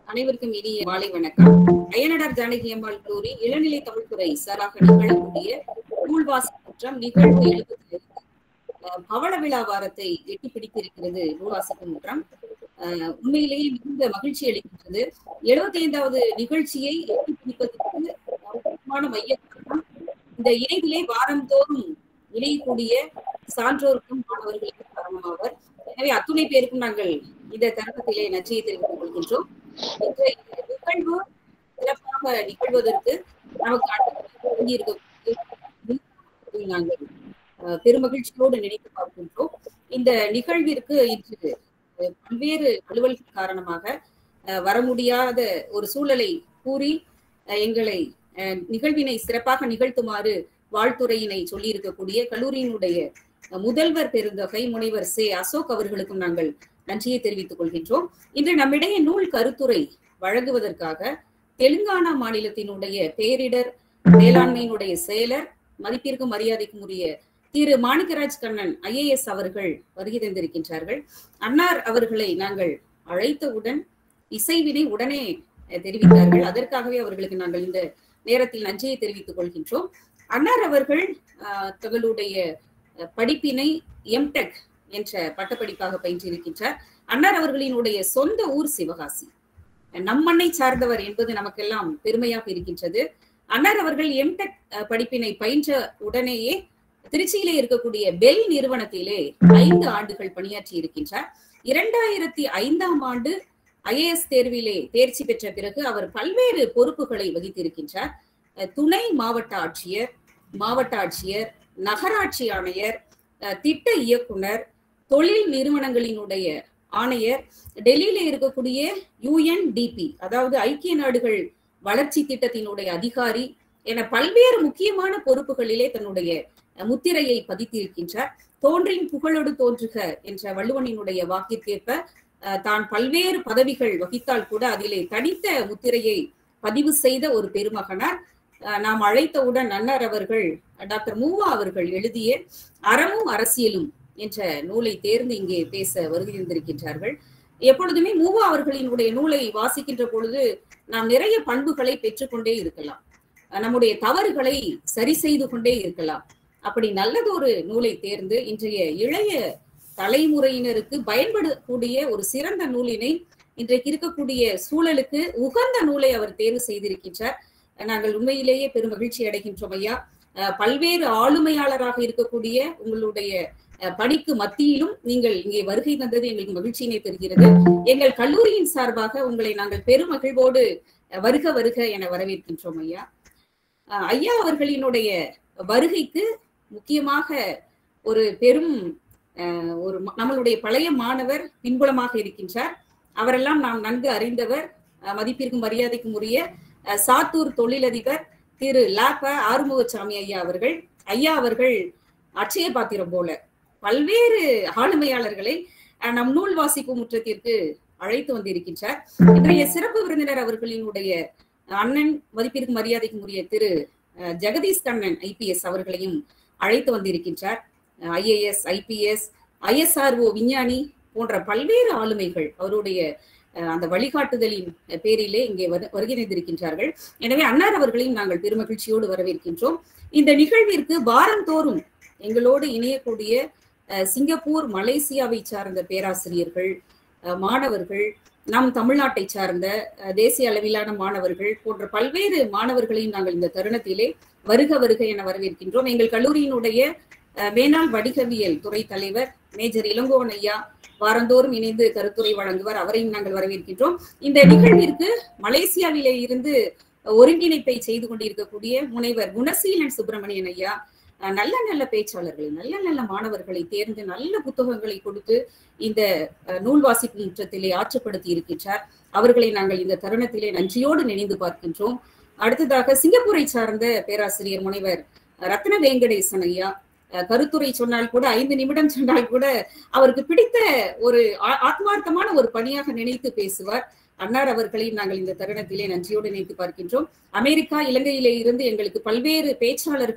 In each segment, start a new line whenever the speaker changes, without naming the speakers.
அனைவருக்கும் இனிய மாலை வணக்கம் அயனடார் ஜானகி அம்மாள் கல்லூரி இளநிலை தமிழ்துறை சாராக நிகழக்கூடிய நூல்வாசி குற்றம் நிகழ்வு எழுபத்தி பவள விழா வாரத்தை எட்டி பிடித்திருக்கிறது நூல்வாசிக்கும் குற்றம் அஹ் உண்மையிலேயே மிகுந்த மகிழ்ச்சி அளிக்கின்றது எழுபத்தி ஐந்தாவது நிகழ்ச்சியை எட்டி பிடிப்பதற்கு முக்கியமான மைய காரணம் இந்த இணைவிலே வாரந்தோறும் இணையக்கூடிய சான்றோருக்கும் மாணவர்களுக்கும் காரணமாவர் எனவே அத்துணை பேருக்கும் நாங்கள் இந்த தருணத்திலே நன்றியை தெரிவித்துக் கொள்கின்றோம் இன்றைய நிகழ்வு சிறப்பாக நிகழ்வதற்கு நமக்கு இருக்கக்கூடிய நாங்கள் பெருமகிழ்ச்சியோடு நினைத்து பார்க்கின்றோம் இந்த நிகழ்விற்கு இன்று பல்வேறு அலுவல்கள் காரணமாக வர முடியாத ஒரு சூழலை கூறி எங்களை நிகழ்வினை சிறப்பாக நிகழ்த்துமாறு வாழ்த்துறையினை சொல்லி இருக்கக்கூடிய கல்லூரியினுடைய முதல்வர் பெருந்தொகை முனைவர் சே அசோக் அவர்களுக்கும் நாங்கள் நன்றியை தெரிவித்துக் கொள்கின்றோம் இன்று நம்மிடையே நூல் கருத்துரை வழங்குவதற்காக தெலுங்கானா மாநிலத்தினுடைய பேரிடர் மேலாண்மையினுடைய செயலர் மதிப்பிற்கும் மரியாதைக்கும் உரிய திரு மாணிக்கராஜ் கண்ணன் ஐஏஎஸ் அவர்கள் வருகை தந்திருக்கின்றார்கள் அன்னார் அவர்களை நாங்கள் அழைத்தவுடன் இசைவினை உடனே தெரிவித்தார்கள் அதற்காகவே அவர்களுக்கு நாங்கள் இந்த நேரத்தில் நன்றியை தெரிவித்துக் கொள்கின்றோம் அன்னார் அவர்கள் தங்களுடைய படிப்பினை எம்டெக் என்ற பட்டப்படிப்பாக பயின்றிருக்கின்றார் அன்னார் அவர்களினுடைய சொந்த ஊர் சிவகாசி நம்மண்ணை சார்ந்தவர் என்பது நமக்கெல்லாம் பெருமையாக இருக்கின்றது அன்னார் அவர்கள் எம்டெக் படிப்பினை பயின்ற உடனேயே திருச்சியிலே இருக்கக்கூடிய பெல் நிறுவனத்திலே ஐந்து ஆண்டுகள் பணியாற்றி இருக்கின்றார் இரண்டாயிரத்தி ஐந்தாம் ஆண்டு ஐஏஎஸ் தேர்விலே தேர்ச்சி பெற்ற பிறகு அவர் பல்வேறு பொறுப்புகளை வகித்திருக்கின்றார் துணை மாவட்ட ஆட்சியர் மாவட்ட ஆட்சியர் நகராட்சி ஆணையர் திட்ட இயக்குனர் தொழில் நிறுவனங்களினுடைய ஆணையர் டெல்லியில இருக்கக்கூடிய யுஎன்டிபி அதாவது ஐக்கிய நாடுகள் வளர்ச்சி திட்டத்தினுடைய அதிகாரி என பல்வேறு முக்கியமான பொறுப்புகளிலே தன்னுடைய முத்திரையை பதித்திருக்கின்றார் தோன்றின் புகழோடு தோன்றுக என்ற வள்ளுவனினுடைய வாக்கிற்கேற்ப தான் பல்வேறு பதவிகள் வகித்தால் கூட அதிலே தனித்த முத்திரையை பதிவு செய்த ஒரு பெருமகனார் நாம் அழைத்தவுடன் அன்னார் அவர்கள் டாக்டர் மூவா அவர்கள் எழுதிய அறமும் அரசியலும் என்ற நூலை தேர்ந்து இங்கே பேச வருகை இருந்திருக்கின்றார்கள் எப்பொழுதுமே மூவா அவர்களினுடைய நூலை வாசிக்கின்ற பொழுது நாம் நிறைய பண்புகளை பெற்றுக்கொண்டே இருக்கலாம் நம்முடைய தவறுகளை சரி செய்து கொண்டே இருக்கலாம் அப்படி நல்லதொரு நூலை தேர்ந்து இன்றைய இளைய தலைமுறையினருக்கு பயன்படக்கூடிய ஒரு சிறந்த நூலினை இன்றைக்கு இருக்கக்கூடிய சூழலுக்கு உகந்த நூலை அவர் தேர்வு செய்திருக்கின்றார் நாங்கள் உண்மையிலேயே பெரும் மகிழ்ச்சி அடைகின்றோம் ஐயா பல்வேறு ஆளுமையாளராக இருக்கக்கூடிய உங்களுடைய பணிக்கு மத்தியிலும் நீங்கள் இங்கே வருகை தந்தது எங்களுக்கு மகிழ்ச்சியினை பெறுகிறது எங்கள் கல்லூரியின் சார்பாக உங்களை நாங்கள் பெருமகிழ்வோடு வருக வருக என வரவேற்கின்றோம் ஐயா ஐயா அவர்களினுடைய வருகைக்கு முக்கியமாக ஒரு பெரும் ஒரு நம்மளுடைய பழைய மாணவர் பின்புலமாக இருக்கின்றார் அவரெல்லாம் நாம் நன்கு அறிந்தவர் மதிப்பிற்கும் மரியாதைக்கும் உரிய சாத்தூர் தொழிலதிபர் திரு லாப்ப ஆறுமுகசாமி ஐயா அவர்கள் ஐயா அவர்கள் அட்சய பாத்திரம் போல பல்வேறு ஆளுமையாளர்களை நம் நூல் வாசிப்பு முற்றத்திற்கு அழைத்து வந்திருக்கின்றார் இன்றைய சிறப்பு விருந்தினர் அவர்களினுடைய அண்ணன் மதிப்பிற்கும் மரியாதைக்கும் உரிய திரு ஜெகதீஷ் கண்ணன் ஐபிஎஸ் அவர்களையும் அழைத்து வந்திருக்கின்றார் ஐஏஎஸ் ஐபிஎஸ் ஐஎஸ்ஆர்ஓ விஞ்ஞானி போன்ற பல்வேறு ஆளுமைகள் அவருடைய அந்த வழிகாட்டுதலின் பேரிலே இங்கே வருகின்றிருக்கின்றார்கள் எனவே அன்னார் அவர்களையும் நாங்கள் பெருமகிழ்ச்சியோடு வரவேற்கின்றோம் இந்த நிகழ்விற்கு வாரந்தோறும் எங்களோடு இணையக்கூடிய சிங்கப்பூர் மலேசியாவை சார்ந்த பேராசிரியர்கள் மாணவர்கள் நம் தமிழ்நாட்டை சார்ந்த தேசிய அளவிலான மாணவர்கள் போன்ற பல்வேறு மாணவர்களையும் நாங்கள் இந்த தருணத்திலே வருக வருக என வரவேற்கின்றோம் எங்கள் கல்லூரியினுடைய மேனாள் வடிகவியல் துறை தலைவர் மேஜர் இளங்கோவன் ஐயா வாரந்தோறும் இணைந்து கருத்துரை வழங்குவார் அவரையும் நாங்கள் வரவேற்கின்றோம் இந்த நிகழ்விற்கு மலேசியாவிலே இருந்து ஒருங்கிணைப்பை செய்து கொண்டிருக்கக்கூடிய முனைவர் குணசீலன் சுப்பிரமணியன் ஐயா நல்ல நல்ல பேச்சாளர்களை நல்ல நல்ல மாணவர்களை தேர்ந்து நல்ல புத்தகங்களை கொடுத்து இந்த நூல் வாசிப்பு முற்றத்திலே ஆற்றுப்படுத்தி இருக்கின்றார் அவர்களை நாங்கள் இந்த தருணத்திலே நன்றியோடு நினைந்து பார்க்கின்றோம் அடுத்ததாக சிங்கப்பூரை சார்ந்த பேராசிரியர் முனைவர் ரத்ன வெங்கடேசன் ஐயா கருத்துரை சொன்னால் கூட ஐந்து நிமிடம் சொன்னால் கூட அவருக்கு பிடித்த ஒரு ஆத்மார்த்தமான ஒரு பணியாக நினைத்து பேசுவார் அன்னார் அவர்களையும் நாங்கள் இந்த தருணத்திலே நன்றியோடு நினைத்து பார்க்கின்றோம் அமெரிக்கா இலங்கையிலே இருந்து எங்களுக்கு பல்வேறு பேச்சாளர்களை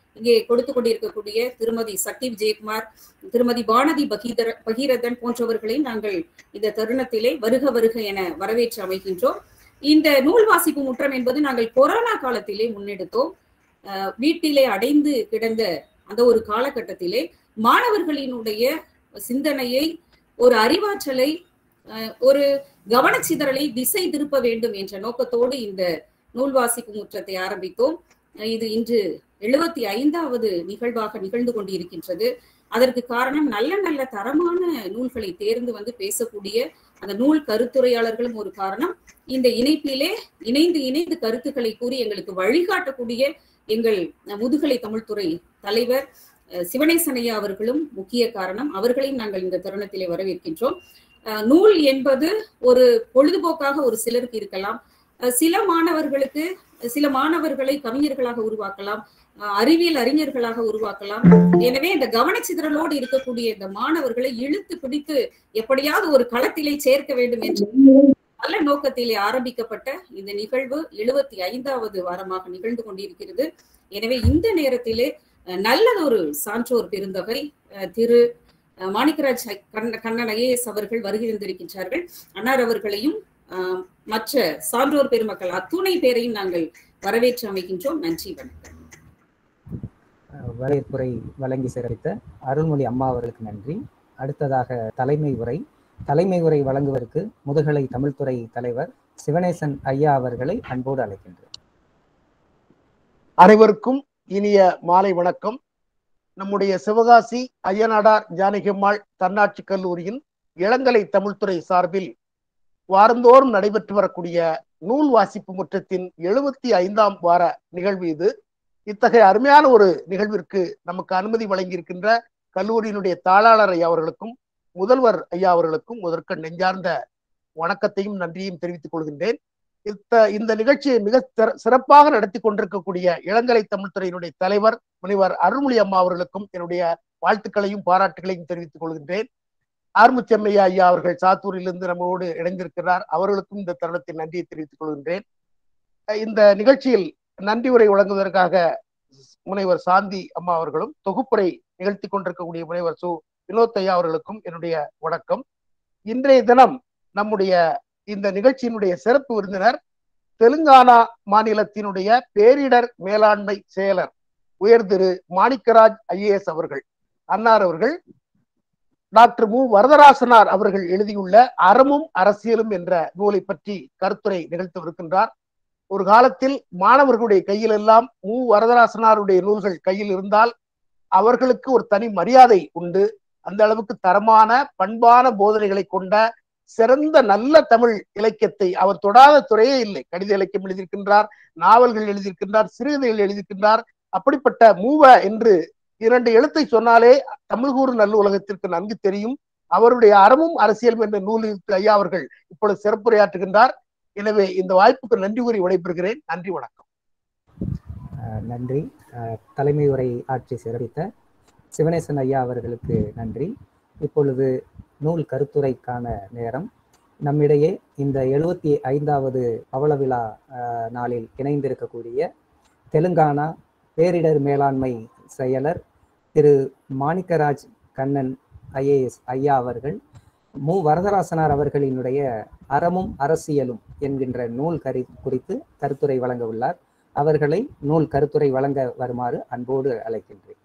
இங்கே கொடுத்து கொண்டிருக்கக்கூடிய திருமதி சக்தி விஜயகுமார் திருமதி வானதி பகீதர பகீரதன் போன்றவர்களையும் நாங்கள் இந்த தருணத்திலே வருக வருக என வரவேற்று அமைகின்றோம் இந்த நூல் வாசிப்பு முற்றம் என்பது நாங்கள் கொரோனா காலத்திலே முன்னெடுத்தோம் வீட்டிலே அடைந்து கிடந்த அந்த ஒரு காலகட்டத்திலே மாணவர்களினுடைய சிந்தனையை ஒரு அறிவாற்றலை ஒரு கவனச்சிதறலை திசை திருப்ப வேண்டும் என்ற நோக்கத்தோடு இந்த நூல் வாசிப்பு முற்றத்தை ஆரம்பித்தோம் இது இன்று எழுபத்தி ஐந்தாவது நிகழ்வாக நிகழ்ந்து கொண்டிருக்கின்றது அதற்கு காரணம் நல்ல நல்ல தரமான நூல்களை தேர்ந்து வந்து பேசக்கூடிய அந்த நூல் கருத்துரையாளர்களும் ஒரு காரணம் இந்த இணைப்பிலே இணைந்து இணைந்து கருத்துக்களை கூறி எங்களுக்கு வழிகாட்டக்கூடிய எங்கள் முதுகலை தமிழ்துறை தலைவர் சிவனேசனையா அவர்களும் முக்கிய காரணம் அவர்களையும் நாங்கள் இந்த தருணத்திலே வரவேற்கின்றோம் நூல் என்பது ஒரு பொழுதுபோக்காக ஒரு சிலருக்கு இருக்கலாம் சில மாணவர்களுக்கு சில மாணவர்களை கவிஞர்களாக உருவாக்கலாம் அறிவியல் அறிஞர்களாக உருவாக்கலாம் எனவே இந்த கவனச்சிதறலோடு இருக்கக்கூடிய இந்த மாணவர்களை இழுத்து பிடித்து எப்படியாவது ஒரு களத்திலே சேர்க்க வேண்டும் என்று நல்ல நோக்கத்திலே ஆரம்பிக்கப்பட்ட இந்த நிகழ்வு எழுபத்தி ஐந்தாவது வாரமாக நிகழ்ந்து கொண்டிருக்கிறது எனவே இந்த நேரத்திலே நல்லதொரு சான்றோர் பெருந்தகை திரு மாணிக்கராஜ் கண்ணன் ஐஏஎஸ் அவர்கள் வருகை தந்திருக்கின்றார்கள் அன்னார் அவர்களையும் மற்ற சான்றோர் பெருமக்கள் அத்துணை பேரையும் நாங்கள் வரவேற்று அமைகின்றோம் நன்றி வணக்கம்
வரவேற்புரை வழங்கி சிறப்பித்த அருள்மொழி அம்மா அவர்களுக்கு நன்றி அடுத்ததாக தலைமை உரை தலைமை உரை வழங்குவதற்கு முதுகலை தமிழ்துறை தலைவர் சிவனேசன் ஐயா அவர்களை அன்போடு அழைக்கின்றேன்
அனைவருக்கும் இனிய மாலை வணக்கம் நம்முடைய சிவகாசி ஐயனாடார் ஜானகியம்மாள் தன்னாட்சி கல்லூரியின் இளங்கலை தமிழ்துறை சார்பில் வாரந்தோறும் நடைபெற்று வரக்கூடிய நூல் வாசிப்பு முற்றத்தின் எழுபத்தி ஐந்தாம் வார நிகழ்வு இது இத்தகைய அருமையான ஒரு நிகழ்விற்கு நமக்கு அனுமதி வழங்கியிருக்கின்ற கல்லூரியினுடைய தாளாளர் ஐயா அவர்களுக்கும் முதல்வர் ஐயா அவர்களுக்கும் முதற்க நெஞ்சார்ந்த வணக்கத்தையும் நன்றியும் தெரிவித்துக் கொள்கின்றேன் இந்த இந்த நிகழ்ச்சியை மிக சிறப்பாக நடத்தி கொண்டிருக்கக்கூடிய இளங்கலை தமிழ்துறையினுடைய தலைவர் முனைவர் அருள்மொழி அம்மா அவர்களுக்கும் என்னுடைய வாழ்த்துக்களையும் பாராட்டுகளையும் தெரிவித்துக் கொள்கின்றேன் ஆர்முச்சம்மையா ஐயா அவர்கள் சாத்தூரிலிருந்து நம்மோடு இணைந்திருக்கிறார் அவர்களுக்கும் இந்த தருணத்தில் நன்றியை தெரிவித்துக் கொள்கின்றேன் இந்த நிகழ்ச்சியில் நன்றி உரை வழங்குவதற்காக முனைவர் சாந்தி அம்மா அவர்களும் தொகுப்புரை நிகழ்த்தி கொண்டிருக்கக்கூடிய முனைவர் சு வினோத் ஐயா அவர்களுக்கும் என்னுடைய வணக்கம் இன்றைய தினம் நம்முடைய இந்த நிகழ்ச்சியினுடைய சிறப்பு விருந்தினர் தெலுங்கானா மாநிலத்தினுடைய பேரிடர் மேலாண்மை செயலர் உயர் திரு மாணிக்கராஜ் ஐஏஎஸ் அவர்கள் அன்னார் அவர்கள் டாக்டர் மு வரதராசனார் அவர்கள் எழுதியுள்ள அறமும் அரசியலும் என்ற நூலை பற்றி கருத்துரை நிகழ்த்தவிருக்கின்றார் ஒரு காலத்தில் மாணவர்களுடைய கையில் எல்லாம் மு வரதராசனாருடைய நூல்கள் கையில் இருந்தால் அவர்களுக்கு ஒரு தனி மரியாதை உண்டு அந்த அளவுக்கு தரமான பண்பான போதனைகளை கொண்ட சிறந்த நல்ல தமிழ் இலக்கியத்தை அவர் தொடாத துறையே இல்லை கடித இலக்கியம் எழுதியிருக்கின்றார் நாவல்கள் எழுதியிருக்கின்றார் சிறுகதைகள் எழுதியிருக்கின்றார் அப்படிப்பட்ட மூவ என்று இரண்டு எழுத்தை சொன்னாலே தமிழ்கூறு நல்ல உலகத்திற்கு நன்கு தெரியும் அவருடைய அறமும் அரசியலும் என்ற நூலிற்கு ஐயா அவர்கள் இப்பொழுது சிறப்புரையாற்றுகின்றார் எனவே இந்த வாய்ப்புக்கு நன்றி கூறி விடைபெறுகிறேன் நன்றி வணக்கம்
நன்றி தலைமை உரை ஆட்சி சிறப்பித்த சிவனேசன் ஐயா அவர்களுக்கு நன்றி இப்பொழுது நூல் கருத்துரைக்கான நேரம் நம்மிடையே இந்த எழுபத்தி ஐந்தாவது பவள விழா நாளில் இணைந்திருக்கக்கூடிய தெலுங்கானா பேரிடர் மேலாண்மை செயலர் திரு மாணிக்கராஜ் கண்ணன் ஐஏஎஸ் ஐயா அவர்கள் மு வரதராசனார் அவர்களினுடைய அறமும் அரசியலும் என்கின்ற நூல் கரு குறித்து கருத்துரை வழங்க உள்ளார் அவர்களை நூல் கருத்துரை வழங்க வருமாறு அன்போடு அழைக்கின்றேன்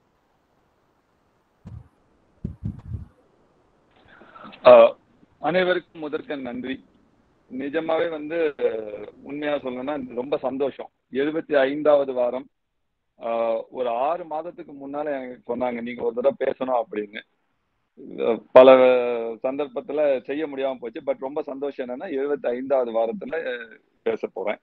அனைவருக்கும் முதற்க நன்றி நிஜமாவே வந்து உண்மையா சொல்லணும்னா ரொம்ப சந்தோஷம் எழுபத்தி ஐந்தாவது வாரம் ஒரு ஆறு மாதத்துக்கு முன்னால எனக்கு சொன்னாங்க நீங்க ஒரு தடவை பேசணும் அப்படின்னு பல சந்தர்ப்பத்துல செய்ய முடியாம போச்சு பட் ரொம்ப சந்தோஷம் என்னன்னா எழுபத்தி ஐந்தாவது வாரத்துல பேச போறேன்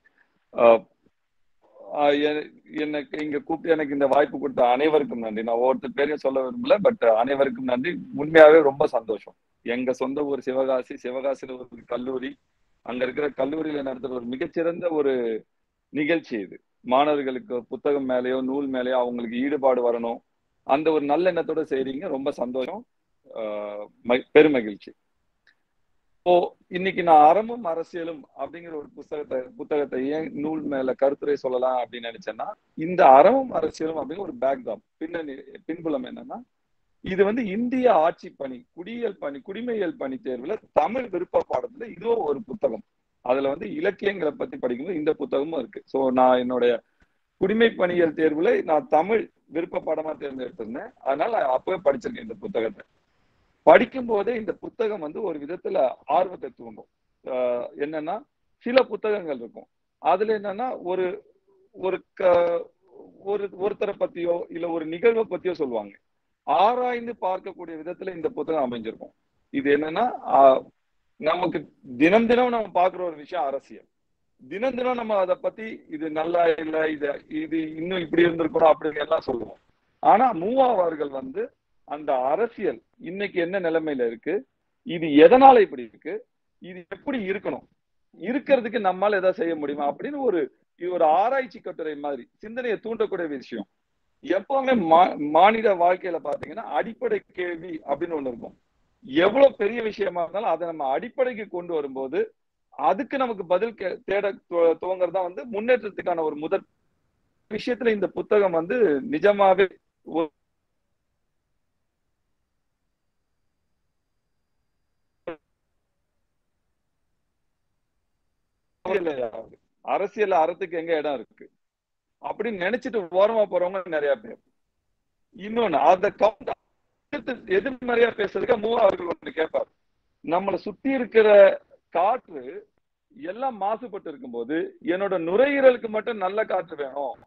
எனக்கு இங்க கூப்பிட்டு எனக்கு இந்த வாய்ப்பு கொடுத்த அனைவருக்கும் நன்றி நான் ஒவ்வொருத்தர் பேரையும் சொல்ல விரும்பல பட் அனைவருக்கும் நன்றி உண்மையாவே ரொம்ப சந்தோஷம் எங்க சொந்த ஊர் சிவகாசி சிவகாசியில ஒரு கல்லூரி அங்க இருக்கிற கல்லூரியில நடத்துற ஒரு மிகச்சிறந்த ஒரு நிகழ்ச்சி இது மாணவர்களுக்கு புத்தகம் மேலேயோ நூல் மேலேயோ அவங்களுக்கு ஈடுபாடு வரணும் அந்த ஒரு நல்ல எண்ணத்தோட செய்றீங்க ரொம்ப சந்தோஷம் பெருமகிழ்ச்சி இப்போ இன்னைக்கு நான் அறமும் அரசியலும் அப்படிங்கிற ஒரு புத்தகத்தை புத்தகத்தை ஏன் நூல் மேல கருத்துரை சொல்லலாம் அப்படின்னு நினைச்சேன்னா இந்த அறமும் அரசியலும் அப்படிங்கிற ஒரு பேக்ராப் பின்னணி பின்புலம் என்னன்னா இது வந்து இந்திய ஆட்சி பணி குடியியல் பணி குடிமையியல் பணி தேர்வுல தமிழ் விருப்ப பாடத்துல இதுவும் ஒரு புத்தகம் அதுல வந்து இலக்கியங்களை பத்தி படிக்கும்போது இந்த புத்தகமும் இருக்கு சோ நான் என்னுடைய குடிமை பணியியல் தேர்வுல நான் தமிழ் விருப்ப பாடமா தேர்ந்தெடுத்திருந்தேன் அதனால நான் அப்பவே படிச்சிருக்கேன் இந்த புத்தகத்தை படிக்கும் போதே இந்த புத்தகம் வந்து ஒரு விதத்துல ஆர்வத்தை தூண்டும் ஆஹ் என்னன்னா சில புத்தகங்கள் இருக்கும் அதுல என்னன்னா ஒரு ஒரு க ஒரு ஒருத்தரை பத்தியோ இல்ல ஒரு நிகழ்வை பத்தியோ சொல்லுவாங்க ஆராய்ந்து பார்க்கக்கூடிய விதத்துல இந்த புத்தகம் அமைஞ்சிருக்கும் இது என்னன்னா ஆஹ் நமக்கு தினம் தினம் நம்ம பார்க்குற ஒரு விஷயம் அரசியல் தினம் தினம் நம்ம அதை பத்தி இது நல்லா இல்ல இது இது இன்னும் இப்படி இருந்திருக்கணும் அப்படின்னு எல்லாம் சொல்லுவோம் ஆனா மூவா அவர்கள் வந்து அந்த அரசியல் இன்னைக்கு என்ன நிலைமையில இருக்கு இது எதனால இப்படி இருக்கு இது எப்படி இருக்கணும் இருக்கிறதுக்கு நம்மால ஏதாவது செய்ய முடியுமா அப்படின்னு ஒரு இது ஒரு ஆராய்ச்சி கட்டுரை மாதிரி சிந்தனையை தூண்டக்கூடிய விஷயம் எப்பவுமே மாநில வாழ்க்கையில பாத்தீங்கன்னா அடிப்படை கேள்வி அப்படின்னு ஒண்ணு இருக்கும் எவ்வளவு பெரிய விஷயமா இருந்தாலும் அதை நம்ம அடிப்படைக்கு கொண்டு வரும்போது அதுக்கு நமக்கு பதில் தேட துவங்குறதா வந்து முன்னேற்றத்துக்கான ஒரு முதல் விஷயத்துல இந்த புத்தகம் வந்து நிஜமாவே அரசியல் அறத்துக்கு எங்க இடம் இருக்கு அப்படின்னு நினைச்சிட்டு ஓரமா போறவங்க நிறைய பேர் இன்னொன்னு அந்த கவுண்ட் எதிர்மறையா பேசுறதுக்கு மூவா அவர்கள் ஒண்ணு கேட்பார் நம்மளை சுத்தி இருக்கிற காற்று எல்லாம் மாசுபட்டு இருக்கும்போது என்னோட நுரையீரலுக்கு மட்டும் நல்ல காற்று வேணும்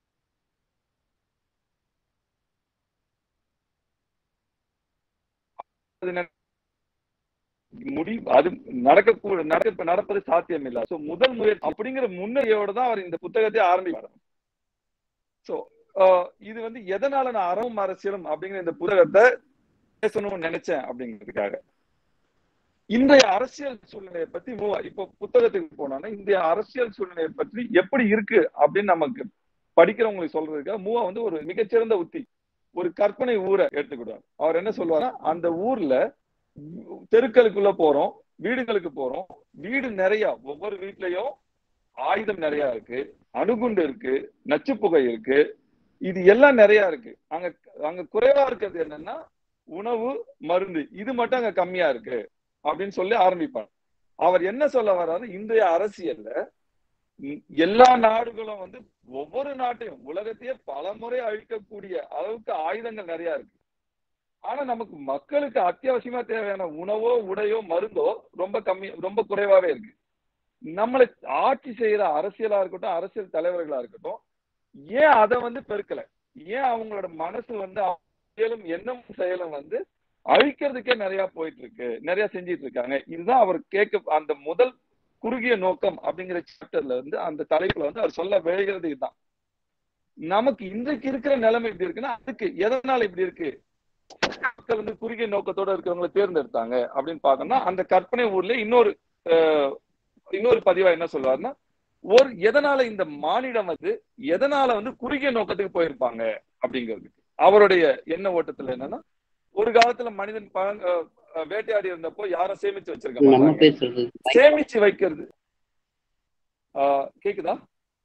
முடி அது நடக்க நடக்க நடப்பது சாத்தியம் இல்ல சோ முதல் முயற்சி அப்படிங்கிற முன்னையோட தான் அவர் இந்த புத்தகத்தை ஆரம்பிப்பார் சோ இது வந்து எதனால நான் அறவும் அரசியலும் அப்படிங்கிற இந்த புத்தகத்தை பேசணும்னு நினைச்சேன் அப்படிங்கிறதுக்காக இன்றைய அரசியல் சூழ்நிலையை பத்தி இப்போ புத்தகத்துக்கு போனோம்னா இந்திய அரசியல் சூழ்நிலையை பற்றி எப்படி இருக்கு அப்படின்னு நமக்கு படிக்கிறவங்களுக்கு சொல்றதுக்காக மூவா வந்து ஒரு மிகச்சிறந்த உத்தி ஒரு கற்பனை ஊரை எடுத்துக்கிடுவார் அவர் என்ன சொல்லுவாரா அந்த ஊர்ல தெருக்களுக்குள்ள போறோம் வீடுகளுக்கு போறோம் வீடு நிறைய ஒவ்வொரு வீட்லயும் ஆயுதம் நிறைய இருக்கு அணுகுண்டு இருக்கு நச்சு புகை இருக்கு இது எல்லாம் நிறைய இருக்கு அங்க அங்க குறைவா இருக்கிறது என்னன்னா உணவு மருந்து இது மட்டும் அங்க கம்மியா இருக்கு அப்படின்னு சொல்லி ஆரம்பிப்பார் அவர் என்ன சொல்ல வர்றாரு இன்றைய அரசியல்ல எல்லா நாடுகளும் வந்து ஒவ்வொரு நாட்டையும் உலகத்தையே பல முறை அழிக்கக்கூடிய அளவுக்கு ஆயுதங்கள் நிறைய இருக்கு ஆனா நமக்கு மக்களுக்கு அத்தியாவசியமா தேவையான உணவோ உடையோ மருந்தோ ரொம்ப கம்மி ரொம்ப குறைவாவே இருக்கு நம்மளை ஆட்சி செய்யற அரசியலா இருக்கட்டும் அரசியல் தலைவர்களா இருக்கட்டும் ஏன் அதை வந்து பெருக்கல ஏன் அவங்களோட மனசு வந்து செயலும் எண்ணம் செயலும் வந்து அழிக்கிறதுக்கே நிறைய போயிட்டு இருக்கு நிறைய செஞ்சிட்டு இருக்காங்க இதுதான் அவர் கேட்க அந்த முதல் குறுகிய நோக்கம் அப்படிங்கிற சாப்டர்ல வந்து அந்த தலைப்புல வந்து அவர் சொல்ல விழைகிறது இதுதான் நமக்கு இன்றைக்கு இருக்கிற நிலைமை இப்படி இருக்குன்னா அதுக்கு எதனால இப்படி இருக்கு மக்கள் வந்து குறுகிய நோக்கத்தோட இருக்கிறவங்களை தேர்ந்தெடுத்தாங்க அப்படின்னு பாக்கணும்னா அந்த கற்பனை ஊர்ல இன்னொரு இன்னொரு பதிவா என்ன சொல்லுவாருன்னா ஒரு எதனால இந்த மாநிலம் வந்து எதனால வந்து குறுகிய நோக்கத்துக்கு போயிருப்பாங்க அப்படிங்கிறதுக்கு அவருடைய எண்ண ஓட்டத்துல என்னன்னா ஒரு காலத்துல மனிதன் வேட்டையாடி இருந்தப்போ யாரும் சேமிச்சு வச்சிருக்க சேமிச்சு வைக்கிறது ஆஹ் கேக்குதா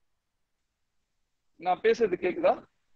நான் பேசுறது கேக்குதா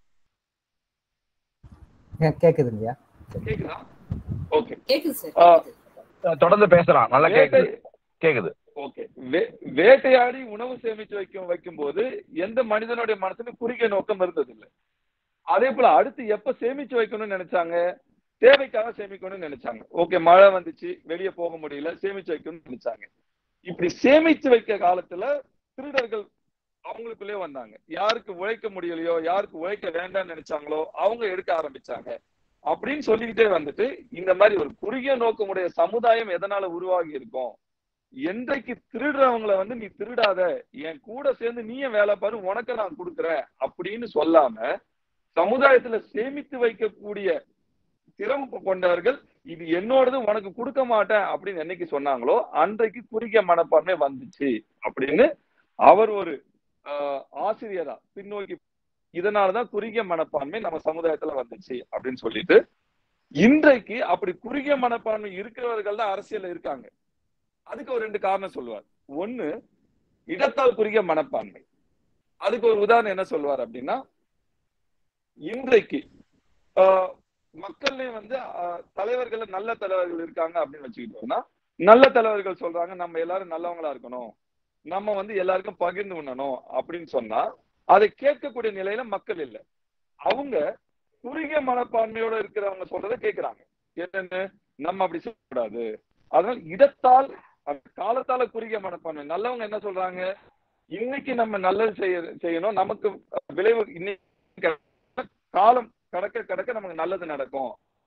கேக்குதுங்கய்யா
கேக்குதா ஓகே
கேக்குது சார்
தொடர்ந்து பேசலாம் நல்லா கேக்குது கேக்குது
ஓகே வேட்டையாடி உணவு சேமிச்சு வைக்கும் வைக்கும் போது எந்த மனிதனுடைய மனசுல குறுகிய நோக்கம் இருந்தது இல்லை அதே போல அடுத்து எப்ப சேமிச்சு வைக்கணும்னு நினைச்சாங்க தேவைக்காக சேமிக்கணும்னு நினைச்சாங்க ஓகே மழை வந்துச்சு வெளியே போக முடியல சேமிச்சு வைக்கணும்னு நினைச்சாங்க இப்படி சேமிச்சு வைக்க காலத்துல திருடர்கள் அவங்களுக்குள்ளே வந்தாங்க யாருக்கு உழைக்க முடியலையோ யாருக்கு உழைக்க வேண்டாம்னு நினைச்சாங்களோ அவங்க எடுக்க ஆரம்பிச்சாங்க அப்படின்னு சொல்லிக்கிட்டே வந்துட்டு இந்த மாதிரி ஒரு குறுகிய நோக்கமுடைய சமுதாயம் எதனால உருவாகி இருக்கும் என்றைக்கு திருடுறவங்களை வந்து நீ திருடாத என் கூட சேர்ந்து நீயும் வேலை பாரு உனக்கு நான் கொடுக்குறேன் அப்படின்னு சொல்லாம சமுதாயத்துல சேமித்து வைக்கக்கூடிய திறமை கொண்டவர்கள் இது என்னோடது உனக்கு கொடுக்க மாட்டேன் அப்படின்னு என்னைக்கு சொன்னாங்களோ அன்றைக்கு குறுகிய மனப்பான்மை வந்துச்சு அப்படின்னு அவர் ஒரு ஆசிரியரா பின்னோக்கி இதனாலதான் குறுகிய மனப்பான்மை நம்ம சமுதாயத்துல வந்துச்சு அப்படின்னு சொல்லிட்டு இன்றைக்கு அப்படி குறுகிய மனப்பான்மை இருக்கிறவர்கள் தான் அரசியல்ல இருக்காங்க அதுக்கு ஒரு ரெண்டு காரணம் சொல்லுவார் ஒண்ணு இடத்தால் குறுகிய மனப்பான்மை அதுக்கு ஒரு உதாரணம் என்ன சொல்வார் அப்படின்னா இன்றைக்கு ஆஹ், மக்கள்லயே வந்து ஆஹ், தலைவர்கள் நல்ல தலைவர்கள் இருக்காங்க அப்படின்னு வச்சுக்கிட்டோம்னா நல்ல தலைவர்கள் சொல்றாங்க நம்ம எல்லாரும் நல்லவங்களா இருக்கணும் நம்ம வந்து எல்லாருக்கும் பகிர்ந்து உண்ணணும் அப்படின்னு சொன்னா அதை கேட்கக்கூடிய நிலையில மக்கள் இல்லை அவங்க குறுகிய மனப்பான்மையோட இருக்கிறவங்க சொல்றதை கேட்கிறாங்க என்னன்னு நம்ம அப்படி சொல்லக்கூடாது அதனால இடத்தால் அந்த காலத்தால குறுகிய மனப்பான்மை நல்லவங்க என்ன சொல்றாங்க இன்னைக்கு நம்ம நல்லது செய்ய செய்யணும் நமக்கு விளைவு இன்னைக்கு காலம் கடக்க கடக்க நமக்கு நல்லது நடக்கும்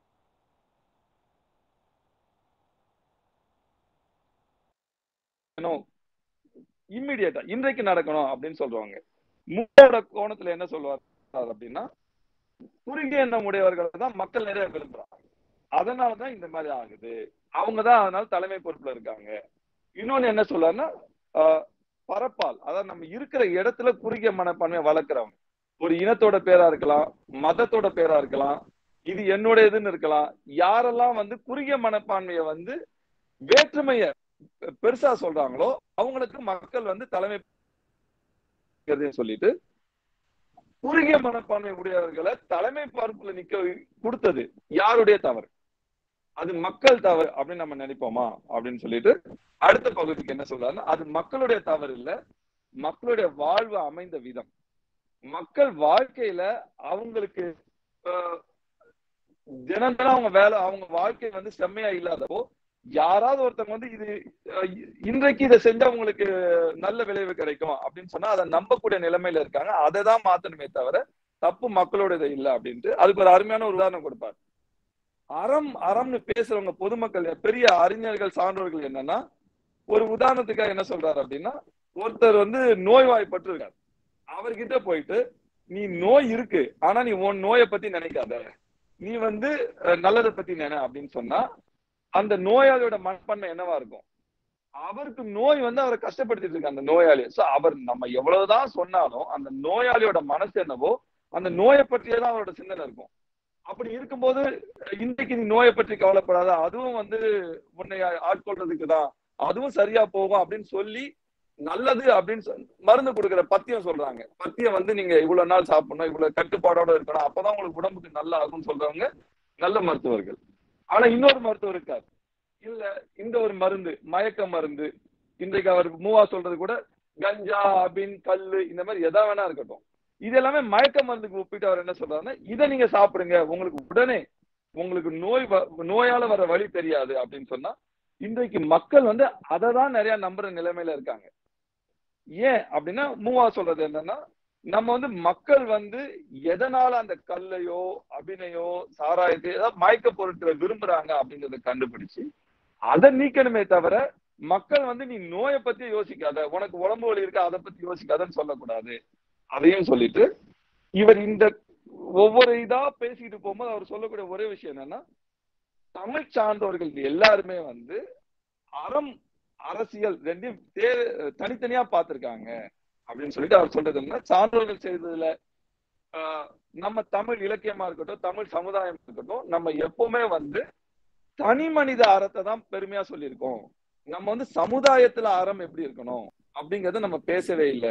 இம்மிடியட்டா இன்றைக்கு நடக்கணும் அப்படின்னு சொல்றவங்க மூவோட கோணத்துல என்ன சொல்லுவார் அப்படின்னா குறுகிய எண்ணம் உடையவர்கள் தான் மக்கள் நிறைய விரும்புறாங்க அதனாலதான் இந்த மாதிரி ஆகுது அவங்கதான் அதனால தலைமை பொறுப்புல இருக்காங்க இன்னொன்னு என்ன சொல்றாருன்னா ஆஹ், பரப்பால் அதாவது நம்ம இருக்கிற இடத்துல குறுகிய மனப்பான்மையை வளர்க்குறவங்க ஒரு இனத்தோட பேரா இருக்கலாம் மதத்தோட பேரா இருக்கலாம் இது என்னுடையதுன்னு இருக்கலாம் யாரெல்லாம் வந்து குறுகிய மனப்பான்மையை வந்து வேற்றுமைய பெ- பெருசா சொல்றாங்களோ அவங்களுக்கு மக்கள் வந்து தலைமை சொல்லிட்டு குறுகிய மனப்பான்மை உடையவர்களை தலைமை பொறுப்புல நிக்க கொடுத்தது யாருடைய தவறு அது மக்கள் தவறு அப்படின்னு நம்ம நினைப்போமா அப்படின்னு சொல்லிட்டு அடுத்த பகுதிக்கு என்ன சொல்றாருன்னா அது மக்களுடைய தவறு இல்ல மக்களுடைய வாழ்வு அமைந்த விதம் மக்கள் வாழ்க்கையில அவங்களுக்கு ஆஹ், தினம் தினம் அவங்க வேலை அவங்க வாழ்க்கை வந்து செம்மையா இல்லாதப்போ யாராவது ஒருத்தவங்க வந்து இது அஹ், இன்றைக்கு இதை செஞ்சா உங்களுக்கு நல்ல விளைவு கிடைக்கும் அப்படின்னு சொன்னா அதை நம்பக்கூடிய நிலைமையில இருக்காங்க அதை தான் மாத்தணுமே தவிர தப்பு மக்களோட இல்ல அப்படின்ட்டு அதுக்கு ஒரு அருமையான ஒரு உதாரணம் கொடுப்பார் அறம் அறம்னு பேசுறவங்க பொதுமக்கள் பெரிய அறிஞர்கள் சான்றோர்கள் என்னன்னா ஒரு உதாரணத்துக்காக என்ன சொல்றாரு அப்படின்னா ஒருத்தர் வந்து நோய்வாய்ப்பட்டு இருக்காரு அவர்கிட்ட போயிட்டு நீ நோய் இருக்கு ஆனா நீ உன் நோயை பத்தி நினைக்காத நீ வந்து அஹ், நல்லதை பத்தி நினை அப்படின்னு சொன்னா அந்த நோயாளியோட மனப்பான்மை என்னவா இருக்கும் அவருக்கு நோய் வந்து அவரை கஷ்டப்படுத்திட்டு இருக்கு அந்த நோயாளி சோ அவர் நம்ம எவ்வளவுதான் சொன்னாலும் அந்த நோயாளியோட மனசு என்னவோ அந்த நோயை பற்றியே தான் அவரோட சிந்தனை இருக்கும் அப்படி இருக்கும்போது இன்னைக்கு நீ நோயை பற்றி கவலைப்படாத அதுவும் வந்து உன்னை ஆட்கொள்றதுக்கு தான் அதுவும் சரியா போகும் அப்படின்னு சொல்லி நல்லது அப்படின்னு சொல்- மருந்து கொடுக்குற பத்தியம் சொல்றாங்க பத்தியம் வந்து நீங்க இவ்வளவு நாள் சாப்பிடணும் இவ்வளவு கட்டுப்பாடோட இருக்கணும் அப்பதான் உங்களுக்கு உடம்புக்கு நல்லா ஆகும்னு சொல்றவங்க நல்ல மருத்துவர்கள் ஆனா இன்னொரு மருத்துவர் இருக்கார் இல்ல இந்த ஒரு மருந்து மயக்க மருந்து இன்றைக்கு அவர் மூவா சொல்றது கூட கஞ்சா அபின் கல்லு இந்த மாதிரி எதா வேணா இருக்கட்டும் இது எல்லாமே மயக்க மருந்துக்கு ஒப்பிட்டு அவர் என்ன சொல்றாருன்னா இதை நீங்க சாப்பிடுங்க உங்களுக்கு உடனே உங்களுக்கு நோய் வ- நோயால வர வழி தெரியாது அப்படின்னு சொன்னா இன்றைக்கு மக்கள் வந்து அதை தான் நிறைய நம்புற நிலைமையில இருக்காங்க ஏன் அப்படின்னா மூவா சொல்றது என்னன்னா நம்ம வந்து மக்கள் வந்து எதனால அந்த கல்லையோ அபிநயோ சாராயத்தை ஏதாவது மயக்க பொருட்களை விரும்புறாங்க அப்படிங்கறத கண்டுபிடிச்சு அதை நீக்கணுமே தவிர மக்கள் வந்து நீ நோயை பத்தி யோசிக்காத உனக்கு உடம்பு வலி இருக்கு அதை பத்தி யோசிக்காதன்னு சொல்லக்கூடாது அதையும் சொல்லிட்டு இவர் இந்த ஒவ்வொரு இதா பேசிட்டு போகும்போது அவர் சொல்லக்கூடிய ஒரே விஷயம் என்னன்னா தமிழ் சார்ந்தவர்கள் எல்லாருமே வந்து அறம் அரசியல் ரெண்டையும் தே- தனித்தனியா பார்த்திருக்காங்க அப்படின்னு சொல்லிட்டு அவர் சொல்றது என்ன சான்றோர்கள் செய்ததுல ஆஹ், நம்ம தமிழ் இலக்கியமா இருக்கட்டும் தமிழ் சமுதாயம் இருக்கட்டும் நம்ம எப்பவுமே வந்து தனி மனித அறத்தை தான் பெருமையா சொல்லியிருக்கோம் நம்ம வந்து சமுதாயத்துல அறம் எப்படி இருக்கணும் அப்படிங்கறத நம்ம பேசவே இல்லை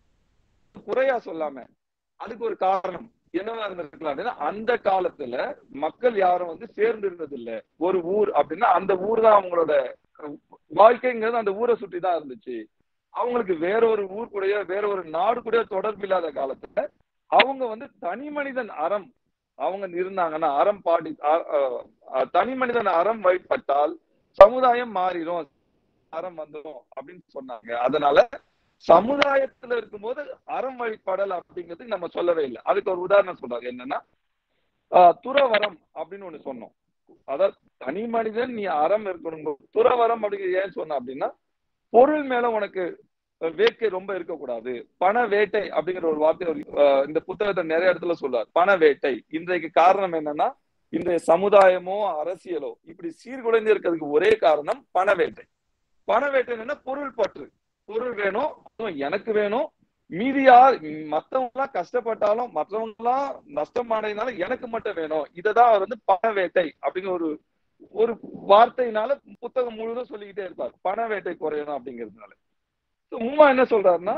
குறையா சொல்லாம அதுக்கு ஒரு காரணம் என்னவா இருந்திருக்கலாம் அப்படின்னா அந்த காலத்துல மக்கள் யாரும் வந்து சேர்ந்து இருந்தது இல்ல ஒரு ஊர் அப்படின்னா அந்த ஊர் தான் அவங்களோட அஹ், வாழ்க்கைங்கிறது அந்த ஊரை சுற்றி தான் இருந்துச்சு அவங்களுக்கு வேற ஒரு ஊர் கூடயோ வேற ஒரு நாடு கூடயோ தொடர்பு இல்லாத காலத்துல அவங்க வந்து தனி மனிதன் அறம் அவங்க இருந்தாங்கன்னா அறம் பாடி அ- அஹ், அஹ், தனி மனிதன் அறம் வழிபட்டால் சமுதாயம் மாறிடும் அறம் வந்துடும் அப்படின்னு சொன்னாங்க அதனால சமுதாயத்துல இருக்கும்போது அறம் வழிபாடல் அப்படிங்கிறதுக்கு நம்ம சொல்லவே இல்லை அதுக்கு ஒரு உதாரணம் சொல்றாங்க என்னன்னா ஆஹ், துறவரம் அப்படின்னு ஒண்ணு சொன்னோம் அதாவது தனி மனிதன் நீ அறம் இருக்கணும் துறவரம் அப்படிங்கிறது ஏன் சொன்ன அப்படின்னா பொருள் மேல உனக்கு அஹ், வேட்கை ரொம்ப இருக்கக்கூடாது பண வேட்டை அப்படிங்கிற ஒரு வார்த்தை அவர், ஆஹ், இந்த புத்தகத்தை நிறைய இடத்துல சொல்றார் பண வேட்டை இன்றைக்கு காரணம் என்னன்னா இன்றைய சமுதாயமோ அரசியலோ இப்படி சீர்குலைந்து இருக்கிறதுக்கு ஒரே காரணம் பண வேட்டை பண வேட்டை என்னன்னா பொருள் பற்று பொருள் வேணும் அதுவும் எனக்கு வேணும் மீதி யார் மத்தவங்க எல்லாம் கஷ்டப்பட்டாலும் மற்றவங்க எல்லாம் நஷ்டம் அடைந்தாலும் எனக்கு மட்டும் வேணும் இததான் அவர் வந்து பண வேட்டை அப்படிங்கிற ஒரு ஒரு வார்த்தையினால புத்தகம் முழுவதும் சொல்லிக்கிட்டே இருப்பார் பண வேட்டை குறையணும் அப்படிங்கிறதுனால So, மூமா என்ன சொல்றாருன்னா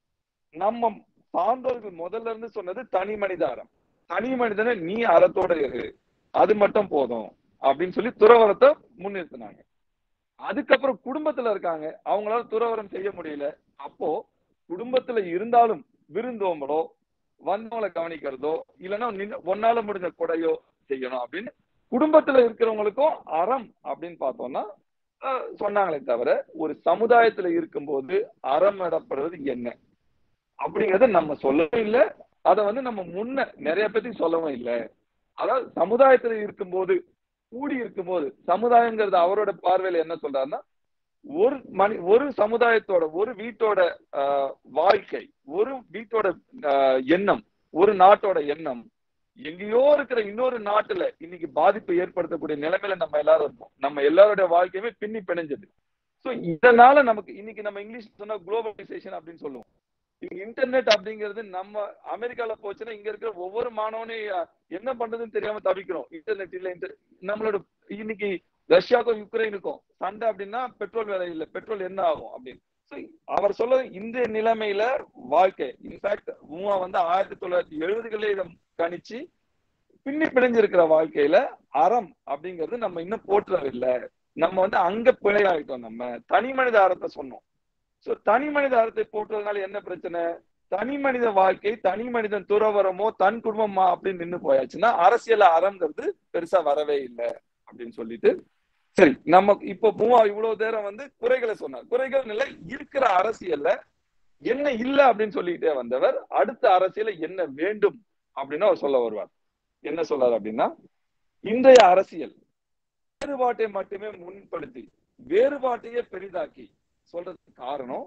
நம்ம சான்றோர்கள் முதல்ல இருந்து சொன்னது தனி மனித அறம் தனி மனிதனை நீ அறத்தோட இரு அது மட்டும் போதும் அப்படின்னு சொல்லி துறவரத்தை முன்னிறுத்தினாங்க அதுக்கப்புறம் குடும்பத்துல இருக்காங்க அவங்களால துறவரம் செய்ய முடியல அப்போ குடும்பத்துல இருந்தாலும் விருந்தோம்பலோ வந்தவங்களை கவனிக்கிறதோ இல்லைன்னா நின்னு- ஒன்னால முடிஞ்ச கொடையோ செய்யணும் அப்படின்னு குடும்பத்துல இருக்கிறவங்களுக்கும் அறம் அப்படின்னு பார்த்தோம்னா அஹ், சொன்னாங்களே தவிர ஒரு சமுதாயத்துல இருக்கும்போது அறம் இடப்படுறது என்ன அப்படிங்கறத நம்ம சொல்லவும் இல்லை அதை வந்து நம்ம முன்ன நிறைய பேருக்கு சொல்லவும் இல்லை அதாவது சமுதாயத்துல இருக்கும்போது கூடி இருக்கும்போது சமுதாயங்கிறது அவரோட பார்வையில என்ன சொல்றாருன்னா ஒரு மனி ஒரு சமுதாயத்தோட ஒரு வீட்டோட ஆஹ், வாழ்க்கை ஒரு வீட்டோட ஆஹ், எண்ணம் ஒரு நாட்டோட எண்ணம் எங்கேயோ இருக்கிற இன்னொரு நாட்டுல இன்னைக்கு பாதிப்பு ஏற்படுத்தக்கூடிய நிலைமையில நம்ம எல்லாரும் இருக்கோம் நம்ம எல்லாரோட வாழ்க்கையுமே பின்னி பிணைஞ்சது சோ இதனால நமக்கு இன்னைக்கு நம்ம இங்கிலீஷ் சொன்னா குளோபலைசேஷன் அப்படின்னு சொல்லுவோம் இன்டர்நெட் அப்படிங்கிறது நம்ம அமெரிக்கால போச்சுன்னா இங்க இருக்கிற ஒவ்வொரு மாணவனையும் அஹ், என்ன பண்றதுன்னு தெரியாம தவிக்கிறோம் இன்டர்நெட் இல்ல inter- நம்மளோட இன்னைக்கு ரஷ்யாவுக்கும் யுக்ரைனுக்கும் சண்டை அப்படின்னா பெட்ரோல் விலை இல்ல பெட்ரோல் என்ன ஆகும் அப்படின்னு So, அவர் சொல்ல இந்த நிலைமையில வாழ்க்கை இன்ஃபேக்ட் உமா வந்து ஆயிரத்தி தொள்ளாயிரத்தி எழுபதுகளே இதை கணிச்சு பின்னி பிணைஞ்சிருக்கிற வாழ்க்கையில அறம் அப்படிங்கிறது நம்ம இன்னும் போற்றுறதில்லை நம்ம வந்து அங்க பிழையாயிட்டோம் நம்ம தனி மனித அறத்தை சொன்னோம் சோ தனி மனித அறத்தை போட்டுறதுனால என்ன பிரச்சனை தனி மனித வாழ்க்கை தனி மனிதன் துறவரமோ தன் குடும்பமா அப்படின்னு நின்னு போயாச்சுன்னா அரசியல் அறங்கிறது பெருசா வரவே இல்லை அப்படின்னு சொல்லிட்டு சரி நம்ம இப்ப மூவா இவ்வளவு நேரம் வந்து குறைகளை சொன்னார் குறைகள் இல்லை இருக்கிற அரசியல்ல என்ன இல்ல அப்படின்னு சொல்லிக்கிட்டே வந்தவர் அடுத்த அரசியல என்ன வேண்டும் அப்படின்னு அவர் சொல்ல வருவார் என்ன சொல்றாரு அப்படின்னா இன்றைய அரசியல் வேறுபாட்டை மட்டுமே முன்படுத்தி வேறுபாட்டையே பெரிதாக்கி சொல்றதுக்கு காரணம்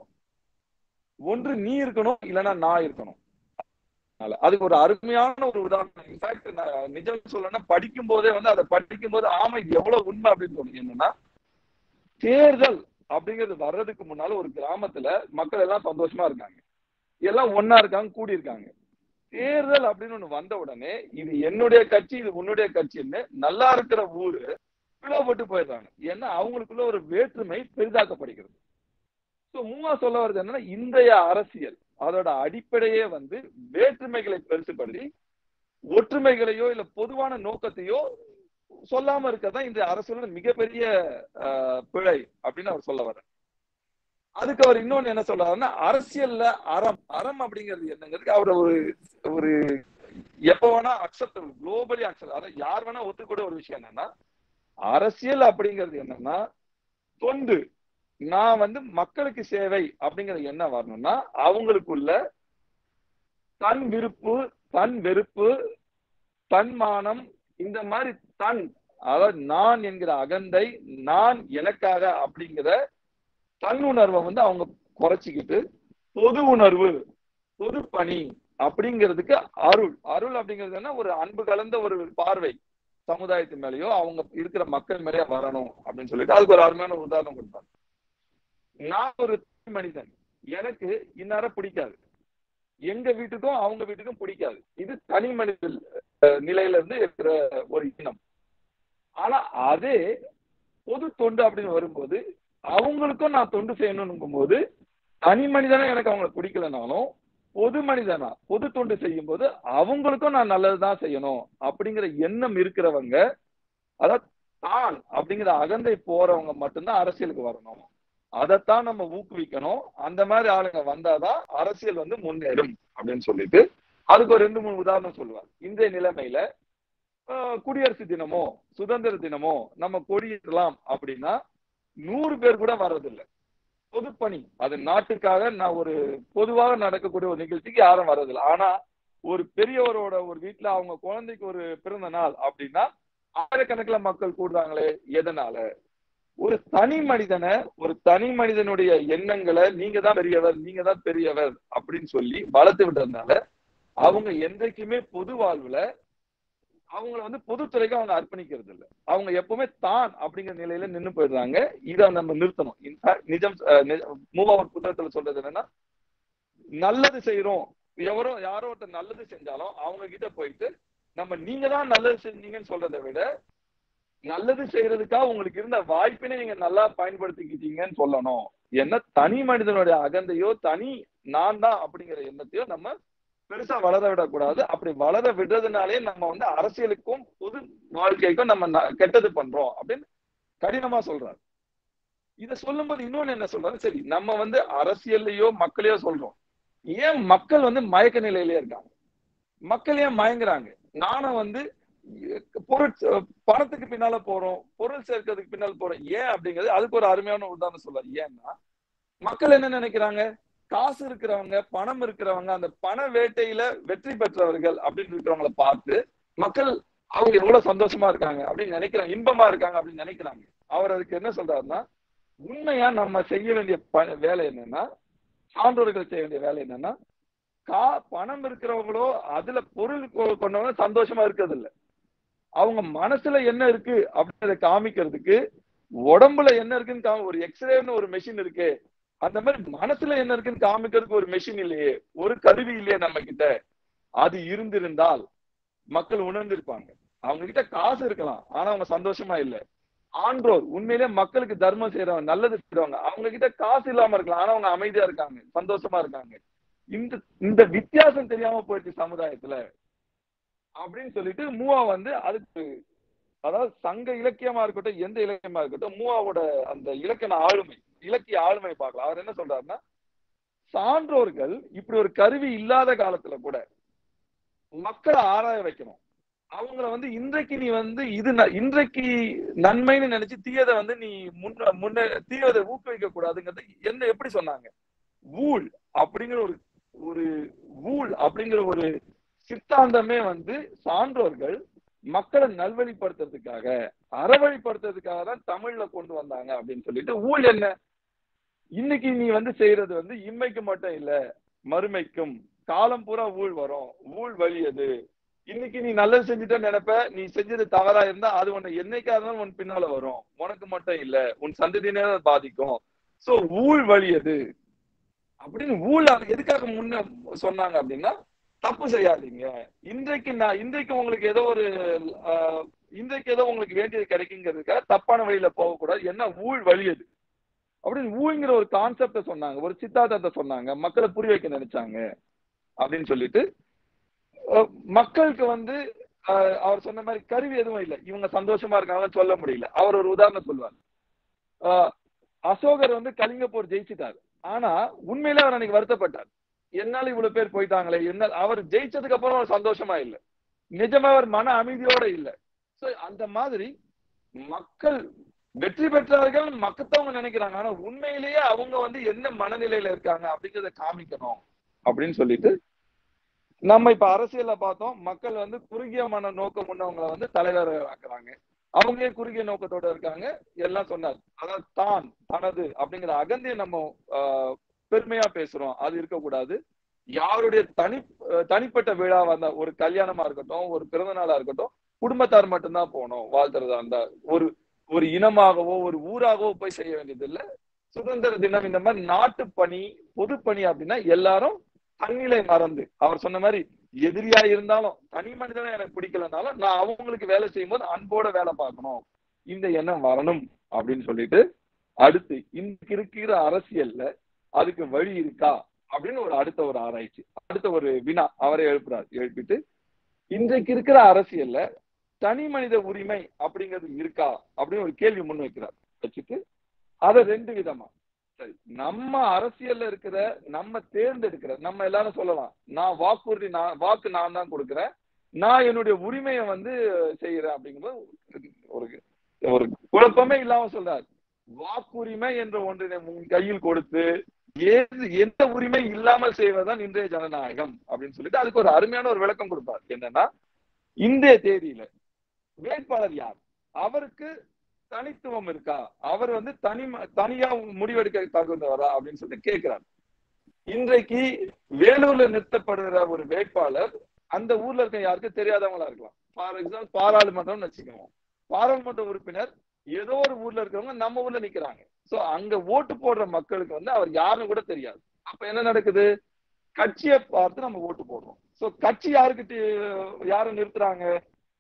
ஒன்று நீ இருக்கணும் இல்லைன்னா நான் இருக்கணும் அதனால அதுக்கு ஒரு அருமையான ஒரு உதாரணம் இன்ஃபேக்ட் நான் நிஜம் சொல்லணும்னா படிக்கும் போதே வந்து அதை படிக்கும் போது ஆமா இது எவ்வளவு உண்மை அப்படின்னு தோணும் என்னன்னா தேர்தல் அப்படிங்கிறது வர்றதுக்கு முன்னால ஒரு கிராமத்துல மக்கள் எல்லாம் சந்தோஷமா இருக்காங்க எல்லாம் ஒன்னா இருக்காங்க கூடி இருக்காங்க தேர்தல் அப்படின்னு ஒண்ணு வந்த உடனே இது என்னுடைய கட்சி இது உன்னுடைய கட்சின்னு நல்லா இருக்கிற ஊரு பிளவுபட்டு போயிடுறாங்க ஏன்னா அவங்களுக்குள்ள ஒரு வேற்றுமை பெரிதாக்கப்படுகிறது சோ மூவா சொல்ல வருது என்னன்னா இன்றைய அரசியல் அதோட அடிப்படையே வந்து வேற்றுமைகளை பெருசுபடுத்தி ஒற்றுமைகளையோ இல்ல பொதுவான நோக்கத்தையோ சொல்லாம இருக்கதான் இந்த அரசியலோட மிகப்பெரிய ஆஹ், பிழை அப்படின்னு அவர் சொல்ல வர்றார் அதுக்கு அவர் இன்னொன்னு என்ன சொல்றாருன்னா அரசியல்ல அறம் அறம் அப்படிங்கிறது என்னங்கிறதுக்கு அவர் ஒரு ஒரு எப்ப வேணா அக்செப்டபிள் குளோபலி அக்செப்ட் அதாவது யார் வேணா ஒத்துக்கூட ஒரு விஷயம் என்னன்னா அரசியல் அப்படிங்கிறது என்னன்னா தொண்டு நான் வந்து மக்களுக்கு சேவை அப்படிங்கிறது என்ன வரணும்னா அவங்களுக்குள்ள தன் விருப்பு தன் வெறுப்பு தன்மானம் இந்த மாதிரி தன் அதாவது நான் என்கிற அகந்தை நான் எனக்காக அப்படிங்கிற தன்னுணர்வை வந்து அவங்க குறைச்சிக்கிட்டு பொது உணர்வு பொது பணி அப்படிங்கிறதுக்கு அருள் அருள் அப்படிங்கிறது என்ன ஒரு அன்பு கலந்த ஒரு பார்வை சமுதாயத்து மேலயோ அவங்க இருக்கிற மக்கள் மேலயோ வரணும் அப்படின்னு சொல்லிட்டு அதுக்கு ஒரு அருமையான ஒரு உதாரணம் கொடுப்பாங்க நான் ஒரு தனி மனிதன் எனக்கு இன்னார பிடிக்காது எங்க வீட்டுக்கும் அவங்க வீட்டுக்கும் பிடிக்காது இது தனி மனித அஹ், நிலையில இருந்து இருக்கிற ஒரு இனம் ஆனா அதே பொது தொண்டு அப்படின்னு வரும்போது அவங்களுக்கும் நான் தொண்டு செய்யணும்னும் போது தனி மனிதனா எனக்கு அவங்களை பிடிக்கலனாலும் பொது மனிதனா பொது தொண்டு செய்யும் போது அவங்களுக்கும் நான் நல்லதுதான் செய்யணும் அப்படிங்கிற எண்ணம் இருக்கிறவங்க அதாவது தான் அப்படிங்கிற அகந்தை போறவங்க மட்டும்தான் அரசியலுக்கு வரணும் அதைத்தான் நம்ம ஊக்குவிக்கணும் அந்த மாதிரி ஆளுங்க வந்தாதான் அரசியல் வந்து முன்னேறும் அப்படின்னு சொல்லிட்டு அதுக்கு ஒரு ரெண்டு மூணு உதாரணம் சொல்லுவார் இன்றைய நிலைமையில ஆஹ், குடியரசு தினமோ சுதந்திர தினமோ நம்ம கொடியிடலாம் அப்படின்னா நூறு பேர் கூட வர்றதில்லை பொதுப்பணி அது நாட்டுக்காக நான் ஒரு பொதுவாக நடக்கக்கூடிய ஒரு நிகழ்ச்சிக்கு யாரும் வர்றதில்லை ஆனா ஒரு பெரியவரோட ஒரு வீட்டுல அவங்க குழந்தைக்கு ஒரு பிறந்த நாள் அப்படின்னா ஆயிரக்கணக்கில மக்கள் கூடுறாங்களே எதனால ஒரு தனி மனிதனை ஒரு தனி மனிதனுடைய எண்ணங்களை நீங்க தான் பெரியவர் நீங்க தான் பெரியவர் அப்படின்னு சொல்லி வளர்த்து விட்டதுனால அவங்க என்றைக்குமே பொது வாழ்வுல அவங்கள வந்து பொதுத்துறைக்கு அவங்க அர்ப்பணிக்கிறது இல்ல அவங்க எப்பவுமே தான் அப்படிங்கிற நிலையில நின்னு போயிடுறாங்க இதை நம்ம நிறுத்தணும் இன்ஃபேக்ட் நிஜம் அஹ், நிஜ- மூவாவர் புத்தகத்துல சொல்றது என்னன்னா நல்லது செய்யறோம் எவரோ யாரோ ஒருத்தர் நல்லது செஞ்சாலும் அவங்க கிட்ட போயிட்டு நம்ம நீங்க தான் நல்லது செஞ்சீங்கன்னு சொல்றதை விட நல்லது செய்யறதுக்காக உங்களுக்கு இருந்த வாய்ப்பினை நீங்க நல்லா பயன்படுத்திக்கிட்டீங்கன்னு சொல்லணும் என்ன தனி மனிதனுடைய அகந்தையோ தனி நான் தான் அப்படிங்கிற எண்ணத்தையோ நம்ம பெருசா வளர விடக்கூடாது அப்படி வளர விடுறதுனாலே நம்ம வந்து அரசியலுக்கும் பொது வாழ்க்கைக்கும் நம்ம ந- கெட்டது பண்றோம் அப்படின்னு கடினமா சொல்றாரு இத சொல்லும்போது இன்னொன்னு என்ன சொல்றாரு சரி நம்ம வந்து அரசியல்லையோ மக்களையோ சொல்றோம் ஏன் மக்கள் வந்து மயக்க நிலையிலே இருக்காங்க மக்கள் ஏன் மயங்குறாங்க நானும் வந்து பொருள் பணத்துக்கு பின்னால போறோம் பொருள் சேர்க்கறதுக்கு பின்னால் போறோம் ஏன் அப்படிங்கிறது அதுக்கு ஒரு அருமையான உதாரணம் சொல்றாரு ஏன்னா மக்கள் என்ன நினைக்கிறாங்க காசு இருக்கிறவங்க பணம் இருக்கிறவங்க அந்த பண வேட்டையில வெற்றி பெற்றவர்கள் அப்படின்னு இருக்கிறவங்கள பார்த்து மக்கள் அவங்க எவ்வளவு சந்தோஷமா இருக்காங்க அப்படின்னு நினைக்கிறாங்க இன்பமா இருக்காங்க அப்படின்னு நினைக்கிறாங்க அவர் அதுக்கு என்ன சொல்றாருன்னா உண்மையா நம்ம செய்ய வேண்டிய ப- வேலை என்னன்னா சான்றோர்கள் செய்ய வேண்டிய வேலை என்னன்னா கா பணம் இருக்கிறவங்களோ அதுல பொருள் கொ- கொண்டவங்க சந்தோஷமா இருக்கிறது இல்ல அவங்க மனசுல என்ன இருக்கு அப்படின்றத காமிக்கிறதுக்கு உடம்புல என்ன இருக்குன்னு காமி ஒரு எக்ஸ்ரேன்னு ஒரு மெஷின் இருக்கு அந்த மாதிரி மனசுல என்ன இருக்குன்னு காமிக்கிறதுக்கு ஒரு மெஷின் இல்லையே ஒரு கருவி இல்லையே நம்ம கிட்ட அது இருந்திருந்தால் மக்கள் உணர்ந்திருப்பாங்க அவங்க கிட்ட காசு இருக்கலாம் ஆனா அவங்க சந்தோஷமா இல்ல ஆன்றோர் உண்மையிலே மக்களுக்கு தர்மம் செய்யறவங்க நல்லது செய்யறவங்க அவங்க கிட்ட காசு இல்லாம இருக்கலாம் ஆனா அவங்க அமைதியா இருக்காங்க சந்தோஷமா இருக்காங்க இந்த இந்த வித்தியாசம் தெரியாம போயிடுச்சு சமுதாயத்துல அப்படின்னு சொல்லிட்டு மூவா வந்து அதுக்கு அதாவது சங்க இலக்கியமா இருக்கட்டும் எந்த இலக்கியமா இருக்கட்டும் மூவாவோட அந்த இலக்கண ஆளுமை இலக்கிய ஆளுமை பார்க்கலாம் அவர் என்ன சொல்றாருன்னா சான்றோர்கள் இப்படி ஒரு கருவி இல்லாத காலத்துல கூட மக்களை ஆராய வைக்கணும் அவங்கள வந்து இன்றைக்கு நீ வந்து இது ந- இன்றைக்கு நன்மைன்னு நினைச்சு தீயதை வந்து நீ முன்ன முன்ன தீயதை ஊக்குவிக்க கூடாதுங்கிறது என்ன எப்படி சொன்னாங்க ஊழ் அப்படிங்கிற ஒரு ஒரு ஊழ் அப்படிங்கிற ஒரு சித்தாந்தமே வந்து சான்றோர்கள் மக்களை நல்வழிப்படுத்துறதுக்காக அறவழிப்படுத்துறதுக்காக தான் தமிழ்ல கொண்டு வந்தாங்க அப்படின்னு சொல்லிட்டு ஊழ் என்ன இன்னைக்கு நீ வந்து செய்யறது வந்து இம்மைக்கு மட்டும் இல்ல மறுமைக்கும் காலம் பூரா ஊழ் வரும் ஊழ் வழியது இன்னைக்கு நீ நல்லது செஞ்சுட்ட நினைப்ப நீ செஞ்சது தவறா இருந்தா அது உன்னை என்னைக்கா இருந்தாலும் உன் பின்னால வரும் உனக்கு மட்டும் இல்ல உன் சந்ததியினே அது பாதிக்கும் சோ ஊழ் வழியது அப்படின்னு ஊழ் அது எதுக்காக முன்ன சொன்னாங்க அப்படின்னா தப்பு செய்யாதீங்க இன்றைக்கு நான் இன்றைக்கு உங்களுக்கு ஏதோ ஒரு ஆஹ், இன்றைக்கு ஏதோ உங்களுக்கு வேண்டியது கிடைக்குங்கிறதுக்காக தப்பான வழியில போகக்கூடாது என்ன ஊழ் வழியது அப்படின்னு ஊழ்ங்கிற ஒரு கான்செப்ட சொன்னாங்க ஒரு சித்தாந்தத்தை சொன்னாங்க மக்களை புரிய வைக்க நினைச்சாங்க அப்படின்னு சொல்லிட்டு அஹ், மக்களுக்கு வந்து அஹ், அவர் சொன்ன மாதிரி கருவி எதுவும் இல்லை இவங்க சந்தோஷமா இருக்காங்கன்னு சொல்ல முடியல அவர் ஒரு உதாரணம் சொல்லுவார் அஹ், அசோகர் வந்து கலிங்க போர் ஜெயிச்சிட்டாரு ஆனா உண்மையிலே அவர் அன்னைக்கு வருத்தப்பட்டார் என்னால இவ்வளவு பேர் போயிட்டாங்களே என்ன அவர் ஜெயிச்சதுக்கு அப்புறம் அவர் சந்தோஷமா இல்ல நிஜமா அவர் மன அமைதியோட இல்ல சோ அந்த மாதிரி மக்கள் வெற்றி பெற்றார்கள் மக்கத்தவங்க நினைக்கிறாங்க ஆனா உண்மையிலேயே அவங்க வந்து என்ன மனநிலையில இருக்காங்க அப்படிங்கறத காமிக்கணும் அப்படின்னு சொல்லிட்டு நம்ம இப்ப அரசியல்ல பார்த்தோம் மக்கள் வந்து குறுகிய மன நோக்கம் உள்ளவங்களை வந்து தலைவர் ஆக்குறாங்க அவங்களே குறுகிய நோக்கத்தோட இருக்காங்க எல்லாம் சொன்னார் அதாவது தான் தனது அப்படிங்கிற அகந்தியை நம்ம ஆஹ், பெருமையா பேசுறோம் அது இருக்கக்கூடாது யாருடைய தனி அஹ், தனிப்பட்ட விழாவா இருந்தா ஒரு கல்யாணமா இருக்கட்டும் ஒரு பிறந்த நாளா இருக்கட்டும் குடும்பத்தார் மட்டும்தான் போகணும் வாழ்த்துறதா இருந்தா ஒரு ஒரு இனமாகவோ ஒரு ஊராகவோ போய் செய்ய வேண்டியது இல்ல சுதந்திர தினம் இந்த மாதிரி நாட்டு பணி பொது பணி அப்படின்னா எல்லாரும் தன்னிலை மறந்து அவர் சொன்ன மாதிரி எதிரியா இருந்தாலும் தனி மனிதனை எனக்கு பிடிக்கலனாலும் நான் அவங்களுக்கு வேலை செய்யும்போது அன்போட வேலை பார்க்கணும் இந்த எண்ணம் வரணும் அப்படின்னு சொல்லிட்டு அடுத்து இன்னைக்கு இருக்கிற அரசியல்ல அதுக்கு வழி இருக்கா அப்படின்னு ஒரு அடுத்த ஒரு ஆராய்ச்சி அடுத்த ஒரு வினா அவரை எழுப்புறார் எழுப்பிட்டு இன்றைக்கு இருக்கிற அரசியல்ல தனி மனித உரிமை அப்படிங்கிறது இருக்கா அப்படின்னு ஒரு கேள்வி முன் வைக்கிறார் வச்சுட்டு அதை ரெண்டு விதமா சரி நம்ம அரசியல்ல இருக்கிற நம்ம தேர்ந்தெடுக்கிற நம்ம எல்லாரும் சொல்லலாம் நான் வாக்குறுதி நான் வாக்கு நான் தான் கொடுக்கிறேன் நான் என்னுடைய உரிமையை வந்து செய்யறேன் அப்படிங்கும்போது ஒரு ஒரு குழப்பமே இல்லாம சொல்றார் வாக்குரிமை என்ற ஒன்றினை உன் கையில் கொடுத்து ஏது எந்த உரிமை இல்லாமல் செய்வதுதான் இன்றைய ஜனநாயகம் அப்படின்னு சொல்லிட்டு அதுக்கு ஒரு அருமையான ஒரு விளக்கம் கொடுப்பார் என்னன்னா இன்றைய தேதியில வேட்பாளர் யார் அவருக்கு தனித்துவம் இருக்கா அவர் வந்து தனி தனியா முடிவெடுக்க தகுந்தவரா அப்படின்னு சொல்லிட்டு கேட்கிறார் இன்றைக்கு வேலூர்ல நிறுத்தப்படுகிற ஒரு வேட்பாளர் அந்த ஊர்ல இருக்க யாருக்கு தெரியாதவங்களா இருக்கலாம் ஃபார் எக்ஸாம்பிள் பாராளுமன்றம்னு வச்சுக்கோங்க பாராளுமன்ற உறுப்பினர் ஏதோ ஒரு ஊர்ல இருக்கிறவங்க நம்ம ஊர்ல நிக்கிறாங்க சோ அங்க ஓட்டு போடுற மக்களுக்கு வந்து அவர் யாருன்னு கூட தெரியாது அப்ப என்ன நடக்குது கட்சியை பார்த்து நம்ம ஓட்டு போடுறோம் சோ கட்சி யாருக்கிட்ட யாரை நிறுத்துறாங்க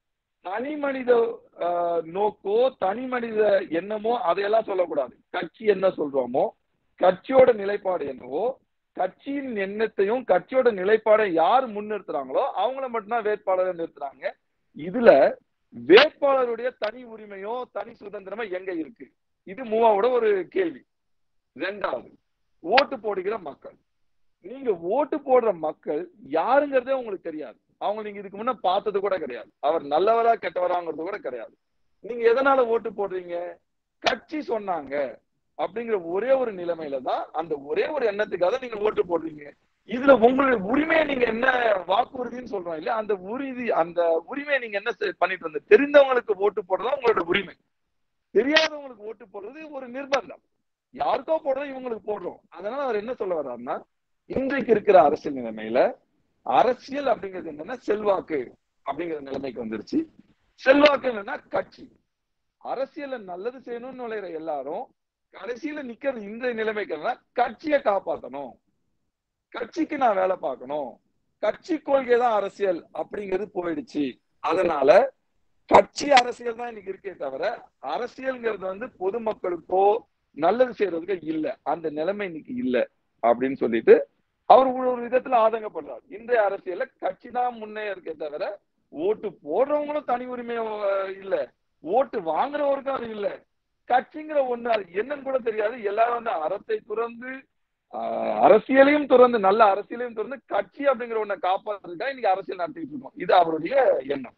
தனி மனித ஆஹ், நோக்கோ தனி மனித எண்ணமோ அதையெல்லாம் சொல்லக்கூடாது கட்சி என்ன சொல்றோமோ கட்சியோட நிலைப்பாடு என்னவோ கட்சியின் எண்ணத்தையும் கட்சியோட நிலைப்பாடை யார் முன்னிறுத்துறாங்களோ அவங்கள மட்டும்தான் வேட்பாளரை நிறுத்துறாங்க இதுல வேட்பாளருடைய தனி உரிமையோ தனி சுதந்திரமோ எங்க இருக்கு இது மூவாவோட ஒரு கேள்வி ரெண்டாவது ஓட்டு போடுகிற மக்கள் நீங்க ஓட்டு போடுற மக்கள் யாருங்கிறதே உங்களுக்கு தெரியாது அவங்க நீங்க இதுக்கு முன்ன பார்த்தது கூட கிடையாது அவர் நல்லவரா கெட்டவராங்கிறது கூட கிடையாது நீங்க எதனால ஓட்டு போடுறீங்க கட்சி சொன்னாங்க அப்படிங்கிற ஒரே ஒரு நிலைமையில தான் அந்த ஒரே ஒரு எண்ணத்துக்காக நீங்க ஓட்டு போடுறீங்க இதுல உங்களுடைய உரிமையை நீங்க என்ன வாக்குறுதின்னு சொல்றோம் இல்லையா அந்த உறுதி அந்த உரிமையை நீங்க என்ன செ- பண்ணிட்டு வந்த தெரிந்தவங்களுக்கு ஓட்டு போடுறதா உங்களோட உரிமை தெரியாதவங்களுக்கு ஓட்டு போடுறது ஒரு நிர்பந்தம் யாருக்கோ போடுறோம் இவங்களுக்கு போடுறோம் அதனால அவர் என்ன சொல்ல வர்றாருன்னா இன்றைக்கு இருக்கிற அரசியல் நிலைமையில அரசியல் அப்படிங்கிறது என்னன்னா செல்வாக்கு அப்படிங்கிற நிலைமைக்கு வந்துருச்சு செல்வாக்கு என்னன்னா கட்சி அரசியல்ல நல்லது செய்யணும்னு நுழையிற எல்லாரும் கடைசியில நிக்கிறது இந்த நிலைமைக்கு என்னன்னா கட்சியை காப்பாத்தணும் கட்சிக்கு நான் வேலை பார்க்கணும் கட்சி கொள்கை தான் அரசியல் அப்படிங்கிறது போயிடுச்சு அதனால கட்சி அரசியல் தான் இன்னைக்கு இருக்கே தவிர அரசியல்ங்கிறது வந்து பொதுமக்களுக்கோ நல்லது செய்யறதுக்கு இல்ல அந்த நிலைமை இன்னைக்கு இல்ல அப்படின்னு சொல்லிட்டு அவர் ஒரு ஒரு விதத்துல ஆதங்கப்படுறார் இன்றைய அரசியல்ல கட்சி தான் முன்னே இருக்கே தவிர ஓட்டு போடுறவங்களும் தனி உரிமை அஹ், இல்ல ஓட்டு வாங்குறவருக்கும் அது இல்ல கட்சிங்கிற ஒண்ணு அது என்னன்னு கூட தெரியாது எல்லாரும் வந்து அறத்தை துறந்து ஆஹ், அரசியலையும் துறந்து நல்ல அரசியலையும் துறந்து கட்சி அப்படிங்கிற ஒண்ணை காப்பாற்றுறதுக்காக இன்னைக்கு அரசியல் நடத்திட்டு இருக்கோம் இது அவருடைய எண்ணம்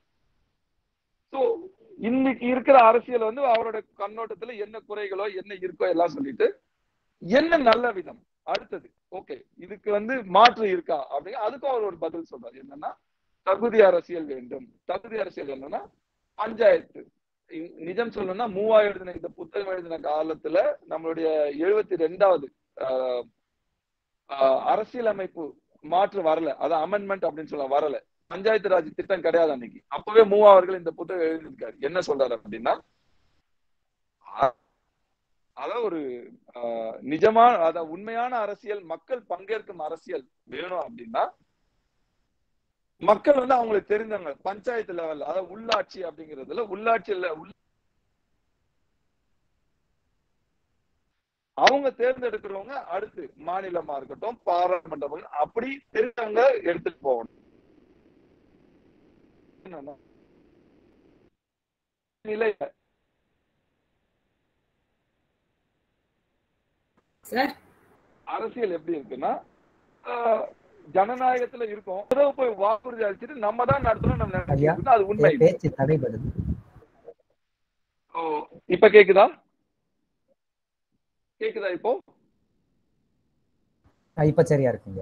சோ இன்னைக்கு இருக்கிற அரசியல் வந்து அவரோட கண்ணோட்டத்துல என்ன குறைகளோ என்ன இருக்கோ எல்லாம் சொல்லிட்டு என்ன நல்ல விதம் அடுத்தது ஓகே இதுக்கு வந்து மாற்று இருக்கா அப்படிங்க அதுக்கும் அவர் ஒரு பதில் சொல்றாரு என்னன்னா தகுதி அரசியல் வேண்டும் தகுதி அரசியல் என்னன்னா பஞ்சாயத்து இ- நிஜம் சொல்லணும்னா மூவா எழுதின இந்த புத்தகம் எழுதின காலத்துல நம்மளுடைய எழுபத்தி ரெண்டாவது அரசியலமைப்பு மாற்று வரல அது அமெண்ட்மெண்ட் அப்படின்னு சொல்ல வரல பஞ்சாயத்து ராஜ் திட்டம் கிடையாது அன்னைக்கு அப்பவே மூவா அவர்கள் இந்த புத்தகம் எழுதியிருக்காரு என்ன சொல்றாரு அப்படின்னா அ- அதான் ஒரு ஆஹ், நிஜமான அதான் உண்மையான அரசியல் மக்கள் பங்கேற்கும் அரசியல் வேணும் அப்படின்னா மக்கள் வந்து அவங்களுக்கு தெரிஞ்சவங்க பஞ்சாயத்து லெவல் அதாவது உள்ளாட்சி அப்படிங்கிறதுல உள்ளாட்சியில உள் அவங்க தேர்ந்தெடுக்கிறவங்க அடுத்து மாநிலமா இருக்கட்டும் பாராளுமன்றம் அப்படி தெரிஞ்சவங்க எடுத்துட்டு போகணும் என்னன்னா, நிலை
சார்
அரசியல் எப்படி இருக்குன்னா ஆஹ், ஜனநாயகத்துல இருக்கும் ஏதோ போய் வாக்குறுதி அளிச்சுட்டு நம்ம தான் நடத்தணும் நம்ம
ஐயா,
நினைச்சிட்டு இருக்கோம். அது உண்மை
என் பேச்சு தடைபடுது
ஓ, இப்ப கேக்குதா கேக்குதா இப்போ
ஆ, இப்ப சரியா இருக்குங்க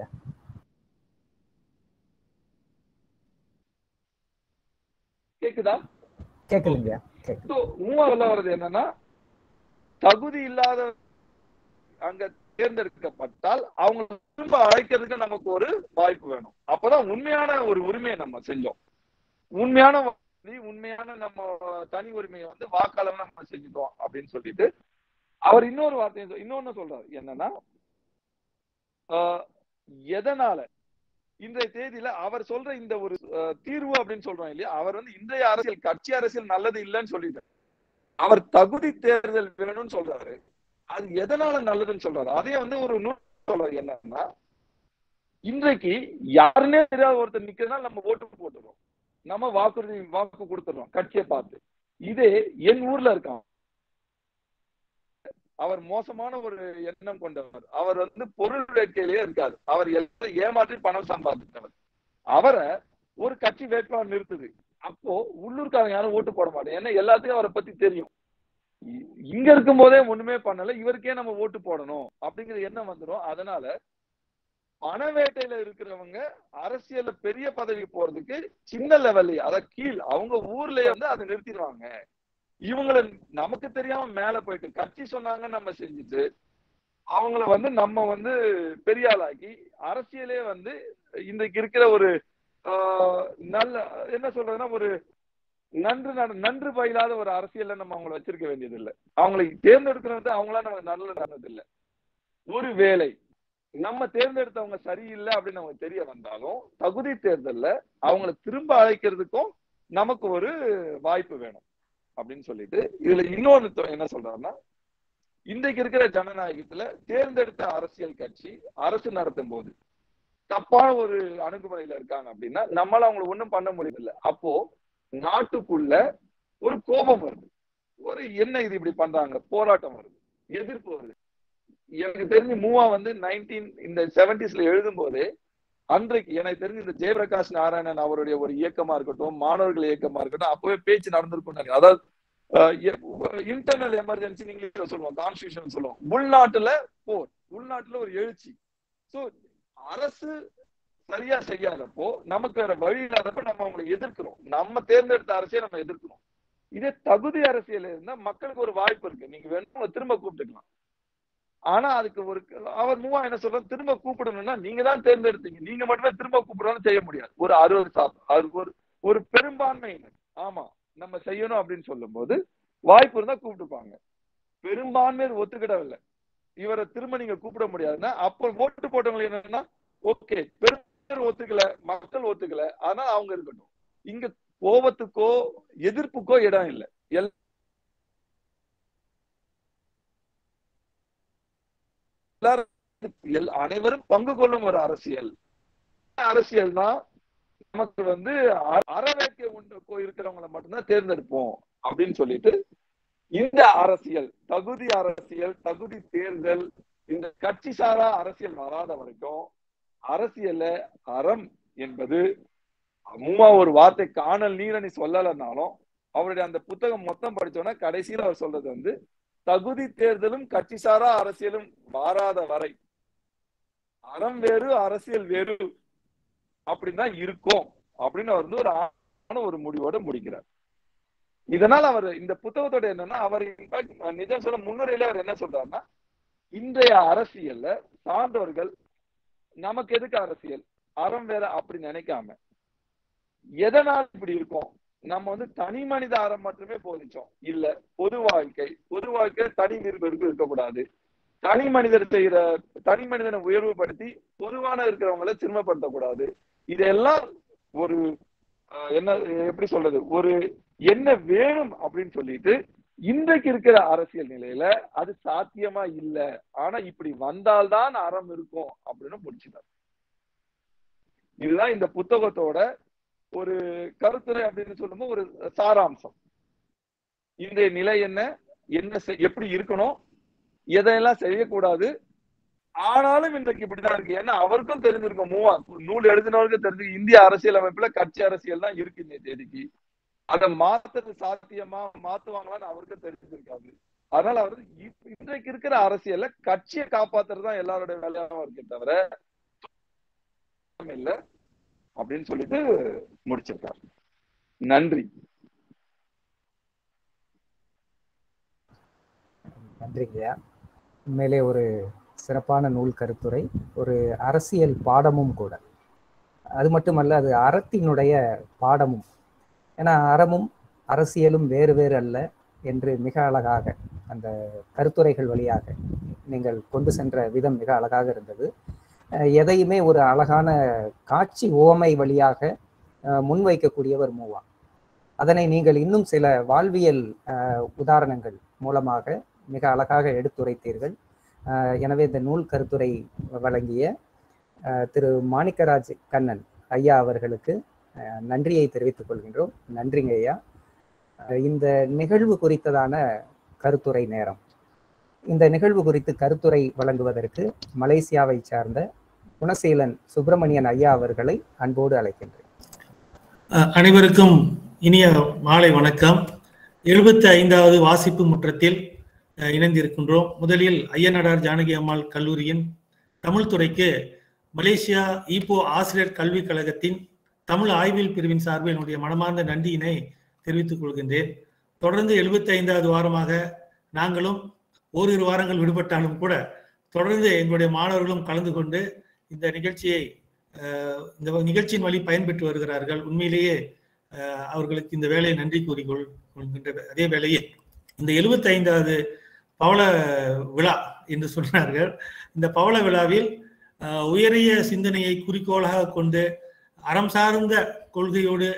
கேக்குதா
கேக்குதுங்க கேக்குது
So, மூணாவது வர்றது என்னன்னா தகுதி இல்லாத அங்க தேர்ந்தெடுக்கப்பட்டால் அவங்க திரும்ப அழைக்கிறதுக்கு நமக்கு ஒரு வாய்ப்பு வேணும் அப்பதான் உண்மையான ஒரு உரிமையை நம்ம செஞ்சோம் உண்மையான வாக்குறுதி, உண்மையான நம்ம தனி உரிமையை வந்து வாக்காளர் நம்ம செஞ்சுட்டோம் அப்படின்னு சொல்லிட்டு அவர் இன்னொரு வார்த்தையை சொல்- இன்னொன்னு சொல்றாரு என்னன்னா ஆஹ், எதனால இன்றைய தேதியில அவர் சொல்ற இந்த ஒரு ஆஹ், தீர்வு அப்படின்னு சொல்றோம் இல்லையா அவர் வந்து இன்றைய அரசியல் கட்சி அரசியல் நல்லது இல்லைன்னு சொல்லிட்டார் அவர் தகுதி தேர்தல் வேணும்னு சொல்றாரு அது எதனால நல்லதுன்னு சொல்றாரு அதே வந்து ஒரு நூல் சொல்றாரு என்னன்னா இன்றைக்கு யாருன்னே தெரியாத ஒருத்தர் நிக்கிறதுனால நம்ம ஓட்டு போட்டுறோம் நம்ம வாக்குறுதி வாக்கு கொடுத்துறோம் கட்சியை பார்த்து இதே என் ஊர்ல இருக்கான் அவர் மோசமான ஒரு எண்ணம் கொண்டவர் அவர் வந்து பொருள் வேட்கையிலேயே இருக்காரு அவர் எல்லாரும் ஏமாற்றி பணம் சம்பாதித்தவர் அவரை ஒரு கட்சி வேட்பாளர் நிறுத்துது அப்போ உள்ளூர்காரங்க யாரும் ஓட்டு போட மாட்டேன் ஏன்னா எல்லாத்துக்கும் அவரை பத்தி தெரியும் இ- இங்க இருக்கும் போதே ஒண்ணுமே பண்ணல இவருக்கே நம்ம ஓட்டு போடணும் அப்படிங்கிற எண்ணம் வந்துடும் அதனால பண வேட்டையில இருக்கிறவங்க அரசியல்ல பெரிய பதவி போறதுக்கு சின்ன லெவல்ல அத கீழ் அவங்க ஊர்லயே வந்து அதை நிறுத்திடுவாங்க இவங்கள நமக்கு தெரியாம மேல போயிட்டு கட்சி சொன்னாங்க நம்ம செஞ்சுட்டு அவங்கள வந்து நம்ம வந்து பெரிய ஆளாக்கி அரசியலே வந்து இன்றைக்கு இருக்கிற ஒரு ஆஹ், நல்ல என்ன சொல்றதுன்னா ஒரு நன்று நட- நன்று பயிலாத ஒரு அரசியல்ல நம்ம அவங்கள வச்சிருக்க வேண்டியது இல்ல அவங்களை தேர்ந்தெடுக்கிறது அவங்களா நமக்கு நல்ல நடந்தது இல்ல ஒரு வேலை நம்ம தேர்ந்தெடுத்தவங்க சரியில்லை அப்படின்னு நமக்கு தெரிய வந்தாலும் தகுதி தேர்தல்ல அவங்கள திரும்ப அழைக்கிறதுக்கும் நமக்கு ஒரு வாய்ப்பு வேணும் அப்படின்னு சொல்லிட்டு இதுல இன்னொன்னு தொ- என்ன சொல்றாருன்னா இன்றைக்கு இருக்கிற ஜனநாயகத்துல தேர்ந்தெடுத்த அரசியல் கட்சி அரசு நடத்தும் போது தப்பான ஒரு அணுகுமுறையில இருக்காங்க அப்படின்னா நம்மளால அவங்களை ஒண்ணும் பண்ண முடியல அப்போ நாட்டுக்குள்ள ஒரு கோபம் வருது ஒரு என்ன இது இப்படி பண்றாங்க போராட்டம் வருது எதிர்ப்பு வருது எனக்கு தெரிஞ்சு மூவா வந்து நைன்டீன் இந்த செவன்டிஸ்ல எழுதும் போதே அன்றைக்கு எனக்கு தெரிஞ்சு இந்த ஜெயபிரகாஷ் நாராயணன் அவருடைய ஒரு இயக்கமா இருக்கட்டும் மாணவர்கள் இயக்கமா இருக்கட்டும் அப்பவே பேச்சு நடந்திருக்கும் நினைக்கிறேன். அதாவது இன்டர்னல் எமர்ஜென்சி நீங்க சொல்லுவோம் கான்ஸ்டியூஷன் சொல்லுவோம் உள்நாட்டுல போர் உள்நாட்டுல ஒரு எழுச்சி சோ அரசு சரியா செய்யாதப்போ நமக்கு வேற வழி இல்லாதப்ப நம்ம அவங்களை எதிர்க்கிறோம் நம்ம தேர்ந்தெடுத்த அரசியல் நம்ம எதிர்க்கிறோம் இதே தகுதி அரசியல் இருந்தா மக்களுக்கு ஒரு வாய்ப்பு இருக்கு நீங்க வேணும் திரும்ப கூப்பிட்டுக்கலாம் ஆனா அதுக்கு ஒரு அவர் மூவா என்ன சொல்ற திரும்ப கூப்பிடணும்னா நீங்க தான் தேர்ந்தெடுத்தீங்க நீங்க மட்டுமே திரும்ப கூப்பிடணும் செய்ய முடியாது ஒரு அறுபது சாப் அதுக்கு ஒரு ஒரு பெரும்பான்மையினர் ஆமா நம்ம செய்யணும் அப்படின்னு சொல்லும் போது வாய்ப்பு இருந்தா கூப்பிட்டுப்பாங்க பெரும்பான்மையர் ஒத்துக்கிடவில்லை இவரை திரும்ப நீங்க கூப்பிட முடியாதுன்னா அப்போ ஓட்டு போட்டவங்க என்னன்னா ஓகே பெரும்பான்மையர் ஒத்துக்கல மக்கள் ஒத்துக்கல ஆனா அவங்க இருக்கட்டும் இங்க கோபத்துக்கோ எதிர்ப்புக்கோ இடம் இல்லை எல்லாரும் எல்- அனைவரும் பங்கு கொள்ளும் ஒரு அரசியல் அரசியல் தான் நமக்கு வந்து அ- அறவேற்கை உண்டு போய் இருக்கிறவங்களை மட்டும்தான் தேர்ந்தெடுப்போம் அப்படின்னு சொல்லிட்டு இந்த அரசியல் தகுதி அரசியல் தகுதி தேர்தல் இந்த கட்சி சாரா அரசியல் வராத வரைக்கும் அரசியல்ல அறம் என்பது அம்மா ஒரு வார்த்தை காணல் நீரணி சொல்லலைன்னாலும் அவருடைய அந்த புத்தகம் மொத்தம் படிச்சோன்னா கடைசியில அவர் சொல்றது வந்து தகுதி தேர்தலும் கட்சி சாரா அரசியலும் மாறாத வரை அறம் வேறு அரசியல் வேறு அப்படின்னா இருக்கும் அப்படின்னு அவர் வந்து ஒரு ஆன ஒரு முடிவோட முடிக்கிறார் இதனால அவர் இந்த புத்தகத்தோட என்னன்னா அவர் impact நிஜம் சொல்ல முன்னுரையில அவர் என்ன சொல்றாருன்னா இன்றைய அரசியல்ல சார்ந்தவர்கள் நமக்கு எதுக்கு அரசியல் அறம் வேற அப்படி நினைக்காம எதனால் இப்படி இருக்கும் நம்ம வந்து தனி மனித அறம் மட்டுமே போதிச்சோம் இல்ல பொது வாழ்க்கை பொது வாழ்க்கை தனி விருப்பம் இருக்கக்கூடாது தனி மனிதர் செய்யற தனி மனிதனை உயர்வுபடுத்தி பொதுவான இருக்கிறவங்களை சிறுமப்படுத்தக்கூடாது இதெல்லாம் ஒரு ஆஹ், என்ன எப்படி சொல்றது ஒரு என்ன வேணும் அப்படின்னு சொல்லிட்டு இன்றைக்கு இருக்கிற அரசியல் நிலையில அது சாத்தியமா இல்ல ஆனா இப்படி வந்தால்தான் அறம் இருக்கும் அப்படின்னு முடிச்சுட்டார் இதுதான் இந்த புத்தகத்தோட ஒரு கருத்துரை அப்படின்னு சொல்லும்போது ஒரு சாராம்சம் இன்றைய நிலை என்ன என்ன செய்- எப்படி இருக்கணும் எதையெல்லாம் செய்யக்கூடாது ஆனாலும் இன்றைக்கு இப்படிதான் இருக்கு ஏன்னா அவருக்கும் தெரிஞ்சிருக்கும் மூவா நூல் எழுதினவருக்கும் தெரிஞ்சு இந்திய அரசியல் அமைப்புல கட்சி அரசியல் தான் இருக்கு இந்த தேதிக்கு அதை மாத்துறது சாத்தியமா மாத்துவாங்களான்னு அவருக்கும் தெரிஞ்சிருக்காது அதனால அவர் இப்- இன்றைக்கு இருக்கிற அரசியல்ல கட்சியை காப்பாத்துறது தான் எல்லாரோட வேலையாவும் இருக்கே தவிர இல்ல அப்படின்னு சொல்லிட்டு முடிச்சிருக்காரு நன்றி
நன்றிங்கய்யா உண்மையிலே ஒரு சிறப்பான நூல் கருத்துரை ஒரு அரசியல் பாடமும் கூட அது மட்டுமல்ல அது அறத்தினுடைய பாடமும் ஏன்னா அறமும் அரசியலும் வேறு வேறு அல்ல என்று மிக அழகாக அந்த கருத்துரைகள் வழியாக நீங்கள் கொண்டு சென்ற விதம் மிக அழகாக இருந்தது அஹ் எதையுமே ஒரு அழகான காட்சி ஓமை வழியாக அஹ் முன்வைக்கக்கூடியவர் மூவா அதனை நீங்கள் இன்னும் சில வாழ்வியல் அஹ், உதாரணங்கள் மூலமாக மிக அழகாக எடுத்துரைத்தீர்கள் அஹ், எனவே இந்த நூல் கருத்துரை வழங்கிய அஹ், திரு மாணிக்கராஜ் கண்ணன் ஐயா அவர்களுக்கு அஹ், நன்றியை தெரிவித்துக் கொள்கின்றோம் நன்றிங்க ஐயா அஹ், இந்த நிகழ்வு குறித்ததான கருத்துரை நேரம் இந்த நிகழ்வு குறித்து கருத்துரை வழங்குவதற்கு மலேசியாவை சார்ந்த குணசீலன் சுப்பிரமணியன் ஐயா அவர்களை அன்போடு அழைக்கின்றேன்
அஹ் அனைவருக்கும் இனிய மாலை வணக்கம் எழுபத்தி ஐந்தாவது வாசிப்பு முற்றத்தில் அஹ், இணைந்திருக்கின்றோம் முதலில் ஐயனடார் ஜானகி அம்மாள் கல்லூரியின் தமிழ் துறைக்கு மலேசியா ஈப்போ ஆசிரியர் கல்விக் கழகத்தின் தமிழ் ஆய்வியல் பிரிவின் சார்பில் என்னுடைய மனமார்ந்த நன்றியினை தெரிவித்துக் கொள்கின்றேன் தொடர்ந்து எழுபத்தி ஐந்தாவது வாரமாக நாங்களும் ஓரிரு வாரங்கள் விடுபட்டாலும் கூட தொடர்ந்து எங்களுடைய மாணவர்களும் கலந்து கொண்டு இந்த நிகழ்ச்சியை அஹ், இந்த நிகழ்ச்சியின் வழி பயன்பெற்று வருகிறார்கள் உண்மையிலேயே அஹ், அவர்களுக்கு இந்த வேலையை நன்றி கூறிக்கொள் கொள்கின்ற அதே வேளையில் இந்த எழுபத்தி ஐந்தாவது பவள விழா என்று சொன்னார்கள் இந்த பவள விழாவில் அஹ், உயரிய சிந்தனையை குறிக்கோளாக கொண்டு அறம் சார்ந்த கொள்கையோடு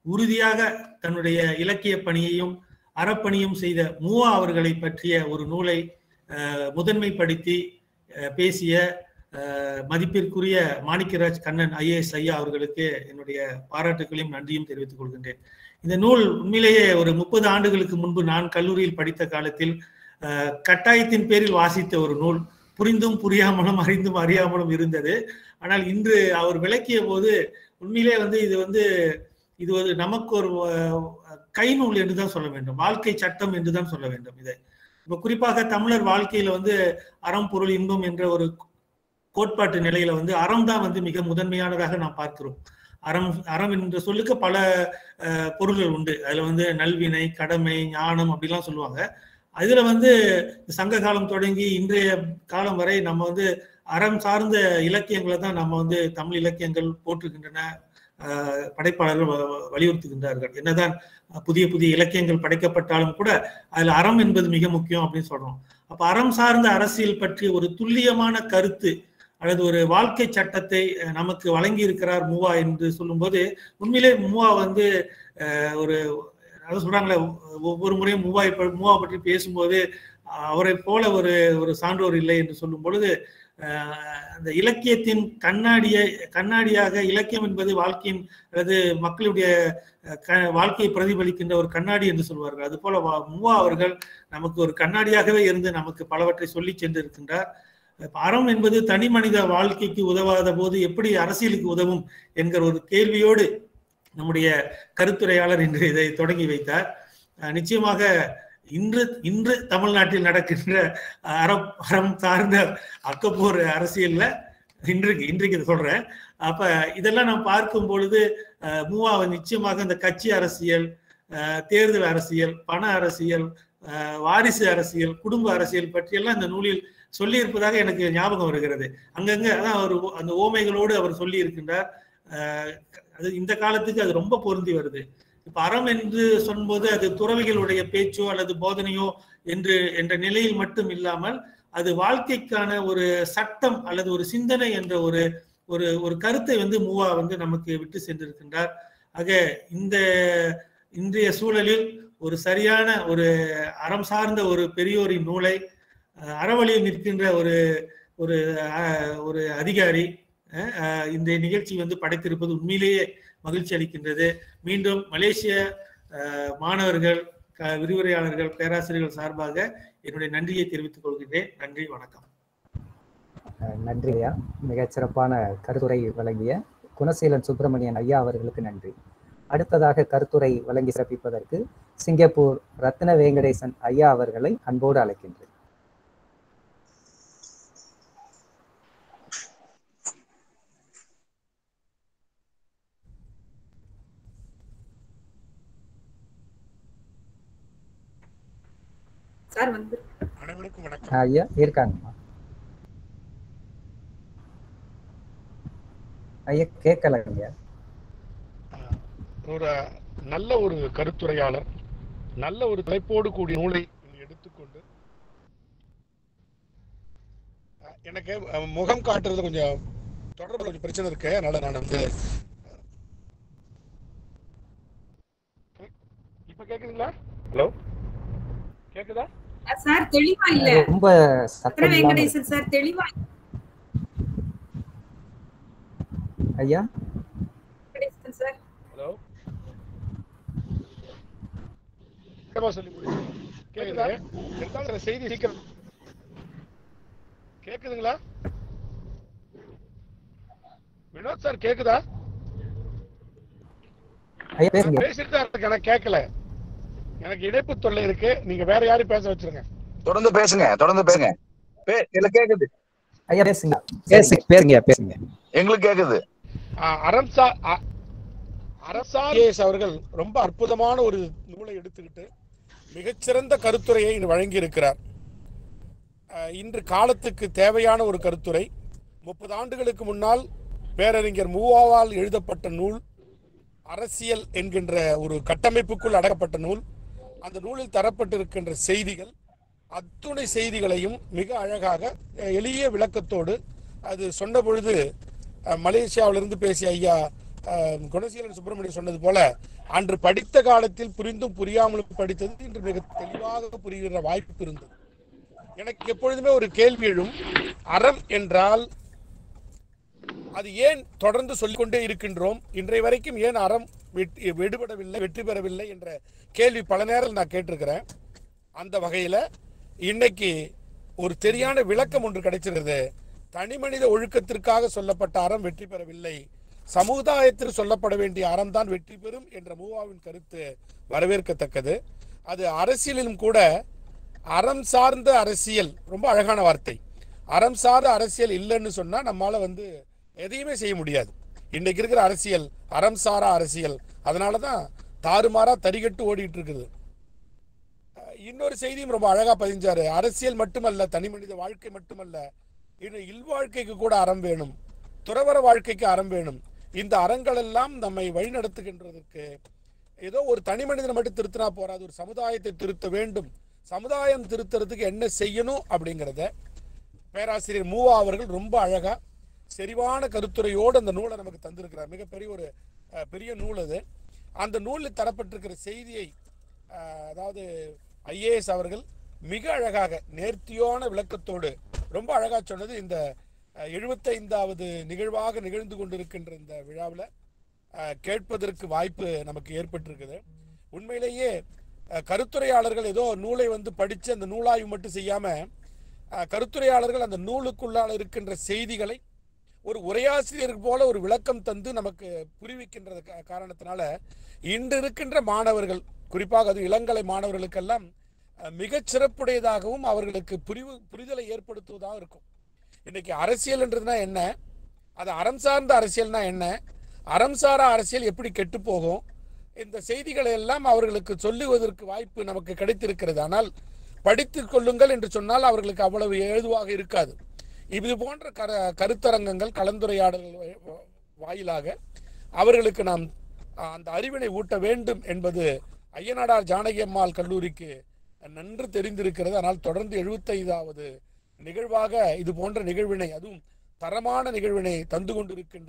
உறுதியாக தன்னுடைய இலக்கிய பணியையும் அறப்பணியும் செய்த மூவா அவர்களை பற்றிய ஒரு நூலை அஹ், முதன்மைப்படுத்தி அஹ், பேசிய அஹ், மதிப்பிற்குரிய மாணிக்கராஜ் கண்ணன் ஐஏஎஸ் ஐயா அவர்களுக்கு என்னுடைய பாராட்டுகளையும் நன்றியும் தெரிவித்துக் கொள்கின்றேன் இந்த நூல் உண்மையிலேயே ஒரு முப்பது ஆண்டுகளுக்கு முன்பு நான் கல்லூரியில் படித்த காலத்தில் அஹ், கட்டாயத்தின் பேரில் வாசித்த ஒரு நூல் புரிந்தும் புரியாமலும் அறிந்தும் அறியாமலும் இருந்தது ஆனால் இன்று அவர் விளக்கிய போது உண்மையிலே வந்து இது வந்து இது ஒரு நமக்கு ஒரு அஹ், கை நூல் என்று தான் சொல்ல வேண்டும் வாழ்க்கை சட்டம் என்று தான் சொல்ல வேண்டும் இதை இப்ப குறிப்பாக தமிழர் வாழ்க்கையில வந்து அறம் பொருள் இன்பம் என்ற ஒரு கோட்பாட்டு நிலையில வந்து அறம் தான் வந்து மிக முதன்மையானதாக நாம் பார்க்கிறோம் அறம் அறம் என்ற சொல்லுக்கு பல அஹ், பொருள்கள் உண்டு அதுல வந்து நல்வினை கடமை ஞானம் அப்படிலாம் சொல்லுவாங்க அதுல வந்து சங்க காலம் தொடங்கி இன்றைய காலம் வரை நம்ம வந்து அறம் சார்ந்த இலக்கியங்களை தான் நம்ம வந்து தமிழ் இலக்கியங்கள் போற்றுகின்றன அஹ், படைப்பாளர்கள் வ- வ- வலியுறுத்துகின்றார்கள் என்னதான் புதிய புதிய இலக்கியங்கள் படைக்கப்பட்டாலும் கூட அதுல அறம் என்பது மிக முக்கியம் அப்படின்னு சொல்றோம் அப்ப அறம் சார்ந்த அரசியல் பற்றி ஒரு துல்லியமான கருத்து அல்லது ஒரு வாழ்க்கை சட்டத்தை அஹ், நமக்கு வழங்கி இருக்கிறார் மூவா என்று சொல்லும்போது உண்மையிலே மூவா வந்து அஹ், ஒரு அதாவது சொல்றாங்களே ஒவ்வொரு முறையும் மூவாய் ப- மூவா பற்றி பேசும்போது அஹ், அவரை போல ஒரு ஒரு சான்றோர் இல்லை என்று சொல்லும் பொழுது அஹ், அந்த இலக்கியத்தின் கண்ணாடியை கண்ணாடியாக இலக்கியம் என்பது வாழ்க்கையின் அல்லது மக்களுடைய அஹ், க- வாழ்க்கையை பிரதிபலிக்கின்ற ஒரு கண்ணாடி என்று சொல்வார்கள் அது போல வா- மூவா அவர்கள் நமக்கு ஒரு கண்ணாடியாகவே இருந்து நமக்கு பலவற்றை சொல்லி சென்றிருக்கின்றார் இப்ப அறம் என்பது தனி மனித வாழ்க்கைக்கு உதவாத போது எப்படி அரசியலுக்கு உதவும் என்கிற ஒரு கேள்வியோடு நம்முடைய கருத்துரையாளர் இன்று இதை தொடங்கி வைத்தார் அஹ் நிச்சயமாக இன்று இன்று தமிழ்நாட்டில் நடக்கின்ற அறம் அறம் சார்ந்த அக்கப்போர் அரசியல்ல இன்றைக்கு இன்றைக்கு இதை சொல்றேன் அப்ப இதெல்லாம் நாம் பார்க்கும் பொழுது அஹ், மூவா நிச்சயமாக இந்த கட்சி அரசியல் அஹ், தேர்தல் அரசியல் பண அரசியல் அஹ், வாரிசு அரசியல் குடும்ப அரசியல் பற்றியெல்லாம் இந்த நூலில் சொல்லி இருப்பதாக எனக்கு ஞாபகம் வருகிறது அங்கங்க அதான் அவர் ஓ- அந்த ஓமைகளோடு அவர் சொல்லி இருக்கின்றார் அஹ், அது இந்த காலத்துக்கு அது ரொம்ப பொருந்தி வருது இப்ப அறம் என்று சொல்லும்போது அது துறவிகளுடைய பேச்சோ அல்லது போதனையோ என்று என்ற நிலையில் மட்டும் இல்லாமல் அது வாழ்க்கைக்கான ஒரு சட்டம் அல்லது ஒரு சிந்தனை என்ற ஒரு ஒரு ஒரு கருத்தை வந்து மூவா வந்து நமக்கு விட்டு சென்றிருக்கின்றார் ஆக இந்த இன்றைய சூழலில் ஒரு சரியான ஒரு அறம் சார்ந்த ஒரு பெரியோரின் நூலை அஹ், அறவழியில் நிற்கின்ற ஒரு ஒரு அஹ், ஒரு அதிகாரி அஹ், அஹ், இந்த நிகழ்ச்சி வந்து படைத்திருப்பது உண்மையிலேயே மகிழ்ச்சி அளிக்கின்றது மீண்டும் மலேசிய அஹ், மாணவர்கள் க- விரிவுரையாளர்கள் பேராசிரியர்கள் சார்பாக என்னுடைய நன்றியை தெரிவித்துக் கொள்கின்றேன் நன்றி வணக்கம்
அஹ் நன்றி ஐயா மிகச் சிறப்பான கருத்துரை வழங்கிய குணசீலன் சுப்பிரமணியன் ஐயா அவர்களுக்கு நன்றி அடுத்ததாக கருத்துரை வழங்கி சிறப்பிப்பதற்கு சிங்கப்பூர் ரத்ன வேங்கடேசன் ஐயா அவர்களை அன்போடு அழைக்கின்றேன்
சார் வந்து
அனைவருக்கும் வணக்கம்
அஹ் ஐயா இருக்காங்கம்மா ஐயா கேட்கல ஐயா
அஹ், ஒரு நல்ல ஒரு கருத்துரையாளர் நல்ல ஒரு தலைப்போடு கூடிய நூலை எடுத்துக்கொண்டு அஹ், எனக்கு அஹ், முகம் காட்டுறது கொஞ்சம் தொடர்பு கொஞ்சம் பிரச்சனை இருக்கு அதனால நான் வந்து இப்ப கேக்குதுங்களா ஹலோ கேக்குதா
சார் தெளிவா இல்ல
ரொம்ப
ரத்ன
சத்தம் இல்லாம இருக்கு.
வெங்கடேசன் சார் தெளிவா
ஐயா
வெங்கடேசன் சார்
ஹலோ என்னமா சொல்லி முடிச்சீங்க? கேக்குதா இருந்தாலும் அந்த செய்தி சீக்கிரம் கேக்குதுங்களா வினோத் சார் கேக்குதா
ஐயா பேசுங்க
பேசிட்டு தான் இருக்கு எனக்கு கேட்கல எனக்கு இணைப்பு தொல்லை இருக்கு நீங்க வேற யாரையும் பேச வச்சிருங்க
தொடர்ந்து பேசுங்க தொடர்ந்து பேசுங்க பே- இல்ல கேக்குது
ஐயா பேசுங்க பேசுங்க பேசுங்க பேசுங்க
எங்களுக்கு கேக்குது
ஆஹ் அரம்சா அ- அரசா ஐஏஎஸ் அவர்கள் ரொம்ப அற்புதமான ஒரு நூலை எடுத்துக்கிட்டு மிகச்சிறந்த கருத்துரையை இன்று வழங்கி இருக்கிறார் ஆஹ் இன்று காலத்துக்கு தேவையான ஒரு கருத்துரை முப்பது ஆண்டுகளுக்கு முன்னால் பேரறிஞர் மூவாவால் எழுதப்பட்ட நூல் அரசியல் என்கின்ற ஒரு கட்டமைப்புக்குள் அடக்கப்பட்ட நூல் அந்த நூலில் தரப்பட்டிருக்கின்ற செய்திகள் அத்துணை செய்திகளையும் மிக அழகாக அஹ், எளிய விளக்கத்தோடு அது சொன்ன பொழுது அஹ், மலேசியாவிலிருந்து பேசிய ஐயா அஹ், குணசீலன் சுப்பிரமணியம் சொன்னது போல அன்று படித்த காலத்தில் புரிந்தும் புரியாமலும் படித்தது இன்று மிக தெளிவாக புரிகிற வாய்ப்பு இருந்தது எனக்கு எப்பொழுதுமே ஒரு கேள்வி எழும் அறம் என்றால் அது ஏன் தொடர்ந்து சொல்லிக்கொண்டே இருக்கின்றோம் இன்றைய வரைக்கும் ஏன் அறம் வெற்றி விடுபடவில்லை வெற்றி பெறவில்லை என்ற கேள்வி பல நேரம் நான் கேட்டிருக்கிறேன் அந்த வகையில இன்னைக்கு ஒரு சரியான விளக்கம் ஒன்று கிடைச்சிருக்கிறது தனி மனித ஒழுக்கத்திற்காக சொல்லப்பட்ட அறம் வெற்றி பெறவில்லை சமுதாயத்தில் சொல்லப்பட வேண்டிய அறம் தான் வெற்றி பெறும் என்ற மூவாவின் கருத்து வரவேற்கத்தக்கது அது அரசியலிலும் கூட அறம் சார்ந்த அரசியல் ரொம்ப அழகான வார்த்தை அறம் சார்ந்த அரசியல் இல்லைன்னு சொன்னா நம்மால வந்து எதையுமே செய்ய முடியாது இன்னைக்கு இருக்கிற அரசியல் அறம் சாரா அரசியல் அதனால தான் தாறுமாறா தறிகட்டு ஓடிட்டு இருக்குது அஹ் இன்னொரு செய்தியும் ரொம்ப அழகா பதிஞ்சாரு அரசியல் மட்டுமல்ல தனி மனித வாழ்க்கை மட்டுமல்ல இன்னும் இல்வாழ்க்கைக்கு கூட அறம் வேணும் துறவர வாழ்க்கைக்கு அறம் வேணும் இந்த அறங்கள் எல்லாம் நம்மை வழிநடத்துகின்றதற்கு ஏதோ ஒரு தனி மனிதனை மட்டும் திருத்தினா போறாது ஒரு சமுதாயத்தை திருத்த வேண்டும் சமுதாயம் திருத்துறதுக்கு என்ன செய்யணும் அப்படிங்கிறத பேராசிரியர் மூவா அவர்கள் ரொம்ப அழகா செறிவான கருத்துரையோடு அந்த நூலை நமக்கு தந்திருக்கிறார் மிகப்பெரிய ஒரு அஹ், பெரிய நூல் அது அந்த நூலில் தரப்பட்டிருக்கிற செய்தியை அஹ், அதாவது ஐஏஎஸ் அவர்கள் மிக அழகாக நேர்த்தியான விளக்கத்தோடு ரொம்ப அழகா சொன்னது இந்த அஹ், 75வது நிகழ்வாக நிகழ்ந்து கொண்டிருக்கின்ற இந்த விழாவில் கேட்பதற்கு வாய்ப்பு நமக்கு ஏற்பட்டிருக்குது உண்மையிலேயே அஹ், கருத்துரையாளர்கள் ஏதோ நூலை வந்து படித்து அந்த நூலாய்வு மட்டும் செய்யாம அஹ், கருத்துரையாளர்கள் அந்த நூலுக்குள்ளால் இருக்கின்ற செய்திகளை ஒரு உரையாசிரியர் போல ஒரு விளக்கம் தந்து நமக்கு புரிவிக்கின்ற கா- காரணத்தினால இன்று இருக்கின்ற மாணவர்கள் குறிப்பாக அது இளங்கலை மாணவர்களுக்கெல்லாம் அஹ், மிகச் சிறப்புடையதாகவும் அவர்களுக்கு புரிவு புரிதலை ஏற்படுத்துவதாக இருக்கும் இன்னைக்கு அரசியல்ன்றதுனா என்ன அது அறம் சார்ந்த அரசியல்னா என்ன அறம் சாரா அரசியல் எப்படி கெட்டு போகும் இந்த செய்திகளை எல்லாம் அவர்களுக்கு சொல்லுவதற்கு வாய்ப்பு நமக்கு கிடைத்திருக்கிறது ஆனால் படித்துக் கொள்ளுங்கள் என்று சொன்னால் அவர்களுக்கு அவ்வளவு ஏதுவாக இருக்காது இது போன்ற கர கருத்தரங்கங்கள் கலந்துரையாடல்கள் வா- வாயிலாக அவர்களுக்கு நாம் அஹ், அந்த அறிவினை ஊட்ட வேண்டும் என்பது ஐயனாடார் ஜானகி அம்மாள் கல்லூரிக்கு நன்று தெரிந்திருக்கிறது ஆனால் தொடர்ந்து எழுபத்தைந்தாவது நிகழ்வாக இது போன்ற நிகழ்வினை அதுவும் தரமான நிகழ்வினை தந்து கொண்டிருக்கின்ற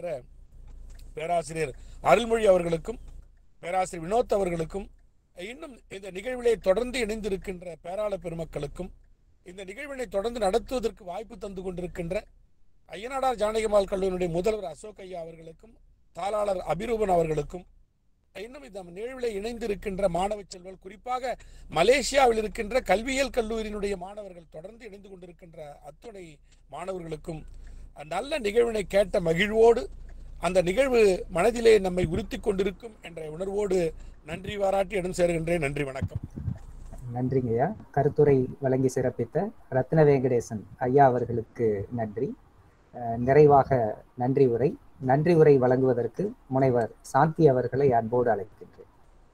பேராசிரியர் அருள்மொழி அவர்களுக்கும் பேராசிரியர் வினோத் அவர்களுக்கும் இன்னும் இந்த நிகழ்விலே தொடர்ந்து இணைந்திருக்கின்ற பேராள பெருமக்களுக்கும் இந்த நிகழ்வினை தொடர்ந்து நடத்துவதற்கு வாய்ப்பு தந்து கொண்டிருக்கின்ற ஐயனாடார் ஜானகிமால் கல்லூரியுடைய முதல்வர் அசோக் ஐயா அவர்களுக்கும் தாளாளர் அபிரூபன் அவர்களுக்கும் இன்னும் இந்த நிகழ்வில் இணைந்திருக்கின்ற மாணவ செல்வர்கள் குறிப்பாக மலேசியாவில் இருக்கின்ற கல்வியியல் கல்லூரியினுடைய மாணவர்கள் தொடர்ந்து இணைந்து கொண்டிருக்கின்ற அத்துணை மாணவர்களுக்கும் நல்ல நிகழ்வினை கேட்ட மகிழ்வோடு அந்த நிகழ்வு மனதிலே நம்மை உறுத்தி கொண்டிருக்கும் என்ற உணர்வோடு நன்றி பாராட்டி இடம் சேர்கின்றேன் நன்றி வணக்கம்
நன்றிங்கய்யா கருத்துரை வழங்கி சிறப்பித்த ரத்ன வெங்கடேசன் ஐயா அவர்களுக்கு நன்றி அஹ் நிறைவாக நன்றி உரை நன்றி உரை வழங்குவதற்கு முனைவர் சாந்தி அவர்களை அன்போடு அழைக்கின்றேன்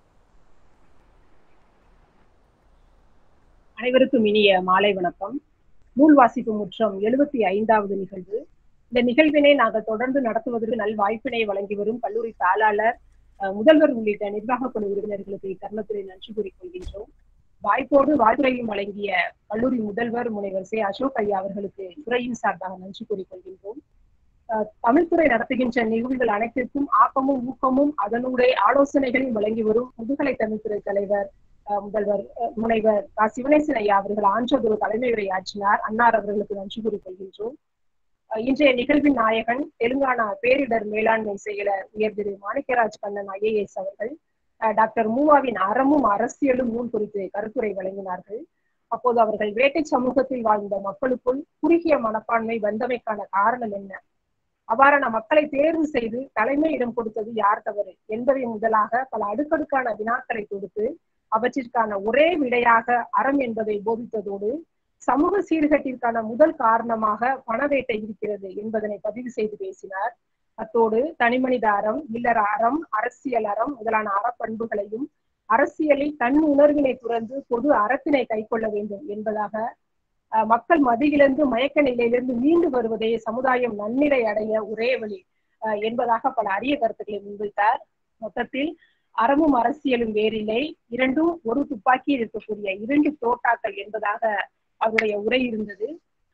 அனைவருக்கும் இனிய மாலை வணக்கம் நூல் வாசிப்பு முற்றம் எழுபத்தி ஐந்தாவது நிகழ்வு இந்த நிகழ்வினை நாங்கள் தொடர்ந்து நடத்துவதற்கு நல் வாய்ப்பினை வழங்கி வரும் கல்லூரி தாளாளர் அஹ், முதல்வர் உள்ளிட்ட நிர்வாக குழு உறுப்பினர்களுக்கு இத்தருணத்தில் நன்றி கூறிக்கொள்கின்றோம் வாய்ப்போடு வாழ்த்துறையும் வழங்கிய கல்லூரி முதல்வர் முனைவர் சே அசோக் ஐயா அவர்களுக்கு துறையின் சார்பாக நன்றி கூறிக்கொள்கின்றோம் அஹ், தமிழ்துறை நடத்துகின்ற நிகழ்வுகள் அனைத்திற்கும் ஆக்கமும் ஊக்கமும் அதனுடைய ஆலோசனைகளையும் வழங்கி வரும் முதுகலை தமிழ்துறை தலைவர் அஹ், முதல்வர் அஹ், முனைவர் கா சிவனேசன் ஐயா அவர்கள் ஆன்றதொரு தலைமை உரையாற்றினார் அன்னார் அவர்களுக்கு நன்றி கூறிக்கொள்கின்றோம் அஹ், இன்றைய நிகழ்வின் நாயகன் தெலுங்கானா பேரிடர் மேலாண்மை செயலர் உயர் திரு மாணிக்கராஜ் கண்ணன் ஐஏஎஸ் அவர்கள் அஹ், டாக்டர் மூவாவின் அறமும் அரசியலும் நூல் குறித்து கருத்துரை வழங்கினார்கள் அப்போது அவர்கள் வேட்டை சமூகத்தில் வாழ்ந்த மக்களுக்குள் குறுகிய மனப்பான்மை வந்தமைக்கான காரணம் என்ன அவ்வாறான மக்களை தேர்வு செய்து தலைமை இடம் கொடுத்தது யார் தவறு என்பதை முதலாக பல அடுக்கடுக்கான வினாக்களை தொடுத்து அவற்றிற்கான ஒரே விடையாக அறம் என்பதை போதித்ததோடு சமூக சீர்கேட்டிற்கான முதல் காரணமாக பணவேட்டை இருக்கிறது என்பதனை பதிவு செய்து பேசினார் அத்தோடு தனிமனித அறம் இல்லற அறம் அரசியல் அறம் முதலான அறப்பண்புகளையும் அரசியலில் தன் உணர்வினை துறந்து பொது அறத்தினை கைக்கொள்ள வேண்டும் என்பதாக அஹ், மக்கள் மதியிலிருந்து மயக்க நிலையிலிருந்து மீண்டு வருவதே சமுதாயம் நன்னிலை அடைய ஒரே வழி அஹ், என்பதாக பல அரிய கருத்துக்களை முன்வைத்தார் மொத்தத்தில் அறமும் அரசியலும் வேறில்லை இரண்டும் ஒரு துப்பாக்கியில் இருக்கக்கூடிய இரண்டு தோட்டாக்கள் என்பதாக அவருடைய உரை இருந்தது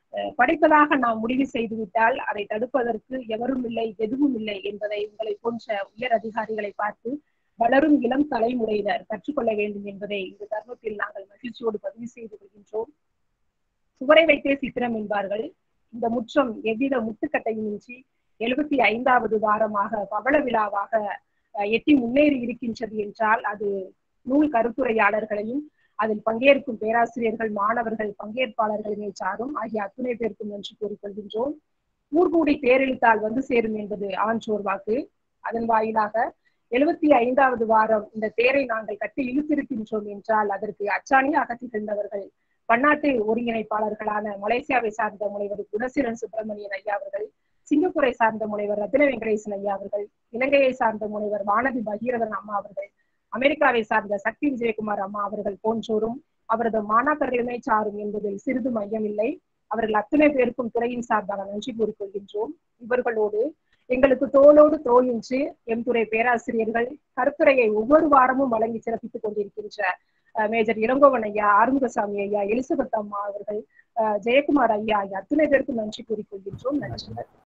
அஹ் படிப்பதாக நாம் முடிவு செய்துவிட்டால் அதை தடுப்பதற்கு எவரும் இல்லை எதுவும் இல்லை என்பதை உங்களை போன்ற உயர் அதிகாரிகளை பார்த்து வளரும் இளம் தலைமுறையினர் கற்றுக்கொள்ள வேண்டும் என்பதை இந்த தருணத்தில் நாங்கள் மகிழ்ச்சியோடு பதிவு செய்து கொள்கின்றோம் சுவரை வைத்தே சித்திரம் என்பார்கள் இந்த முற்றம் எவ்வித முட்டுக்கட்டையுமின்றி எழுபத்தி ஐந்தாவது வாரமாக பவள விழாவாக அஹ், எட்டி முன்னேறி இருக்கின்றது என்றால் அது நூல் கருத்துரையாளர்களையும் அதில் பங்கேற்கும் பேராசிரியர்கள் மாணவர்கள் பங்கேற்பாளர்களையும் சாரும் ஆகிய அத்துணை பேருக்கும் நன்றி கூறிக்கொள்கின்றோம் ஊர்கூடி தேரெழுத்தால் வந்து சேரும் என்பது ஆன்றோர் வாக்கு அதன் வாயிலாக எழுபத்தி ஐந்தாவது வாரம் இந்த தேரை நாங்கள் கட்டி இழுத்திருக்கின்றோம் என்றால் அதற்கு அச்சாணியாக திகழ்ந்தவர்கள் பன்னாட்டு ஒருங்கிணைப்பாளர்களான மலேசியாவை சார்ந்த முனைவர் குணசீலன் சுப்பிரமணியன் ஐயா அவர்கள் சிங்கப்பூரை சார்ந்த முனைவர் ரத்தின வெங்கடேசன் ஐயா அவர்கள் இலங்கையை சார்ந்த முனைவர் வானதி பகீரதன் அம்மா அவர்கள் அமெரிக்காவை சார்ந்த சக்தி விஜயகுமார் அம்மா அவர்கள் போன்றோரும் அவரது மாணாக்கர்களுமே சாரும் என்பதில் சிறிது மையமில்லை அவர்கள் அத்தனை பேருக்கும் துறையின் சார்பாக நன்றி கூறிக்கொள்கின்றோம் இவர்களோடு எங்களுக்கு தோளோடு தோளின்றி எம் துறை பேராசிரியர்கள் கருத்துரையை ஒவ்வொரு வாரமும் வழங்கி சிறப்பித்துக் கொண்டிருக்கின்ற அஹ், மேஜர் இளங்கோவன் ஐயா ஆறுமுகசாமி ஐயா எலிசபெத் அம்மா அவர்கள் அஹ், ஜெயக்குமார் ஐயா ஆகிய அத்தனை பேருக்கும் நன்றி கூறிக்கொள்கின்றோம் நன்றி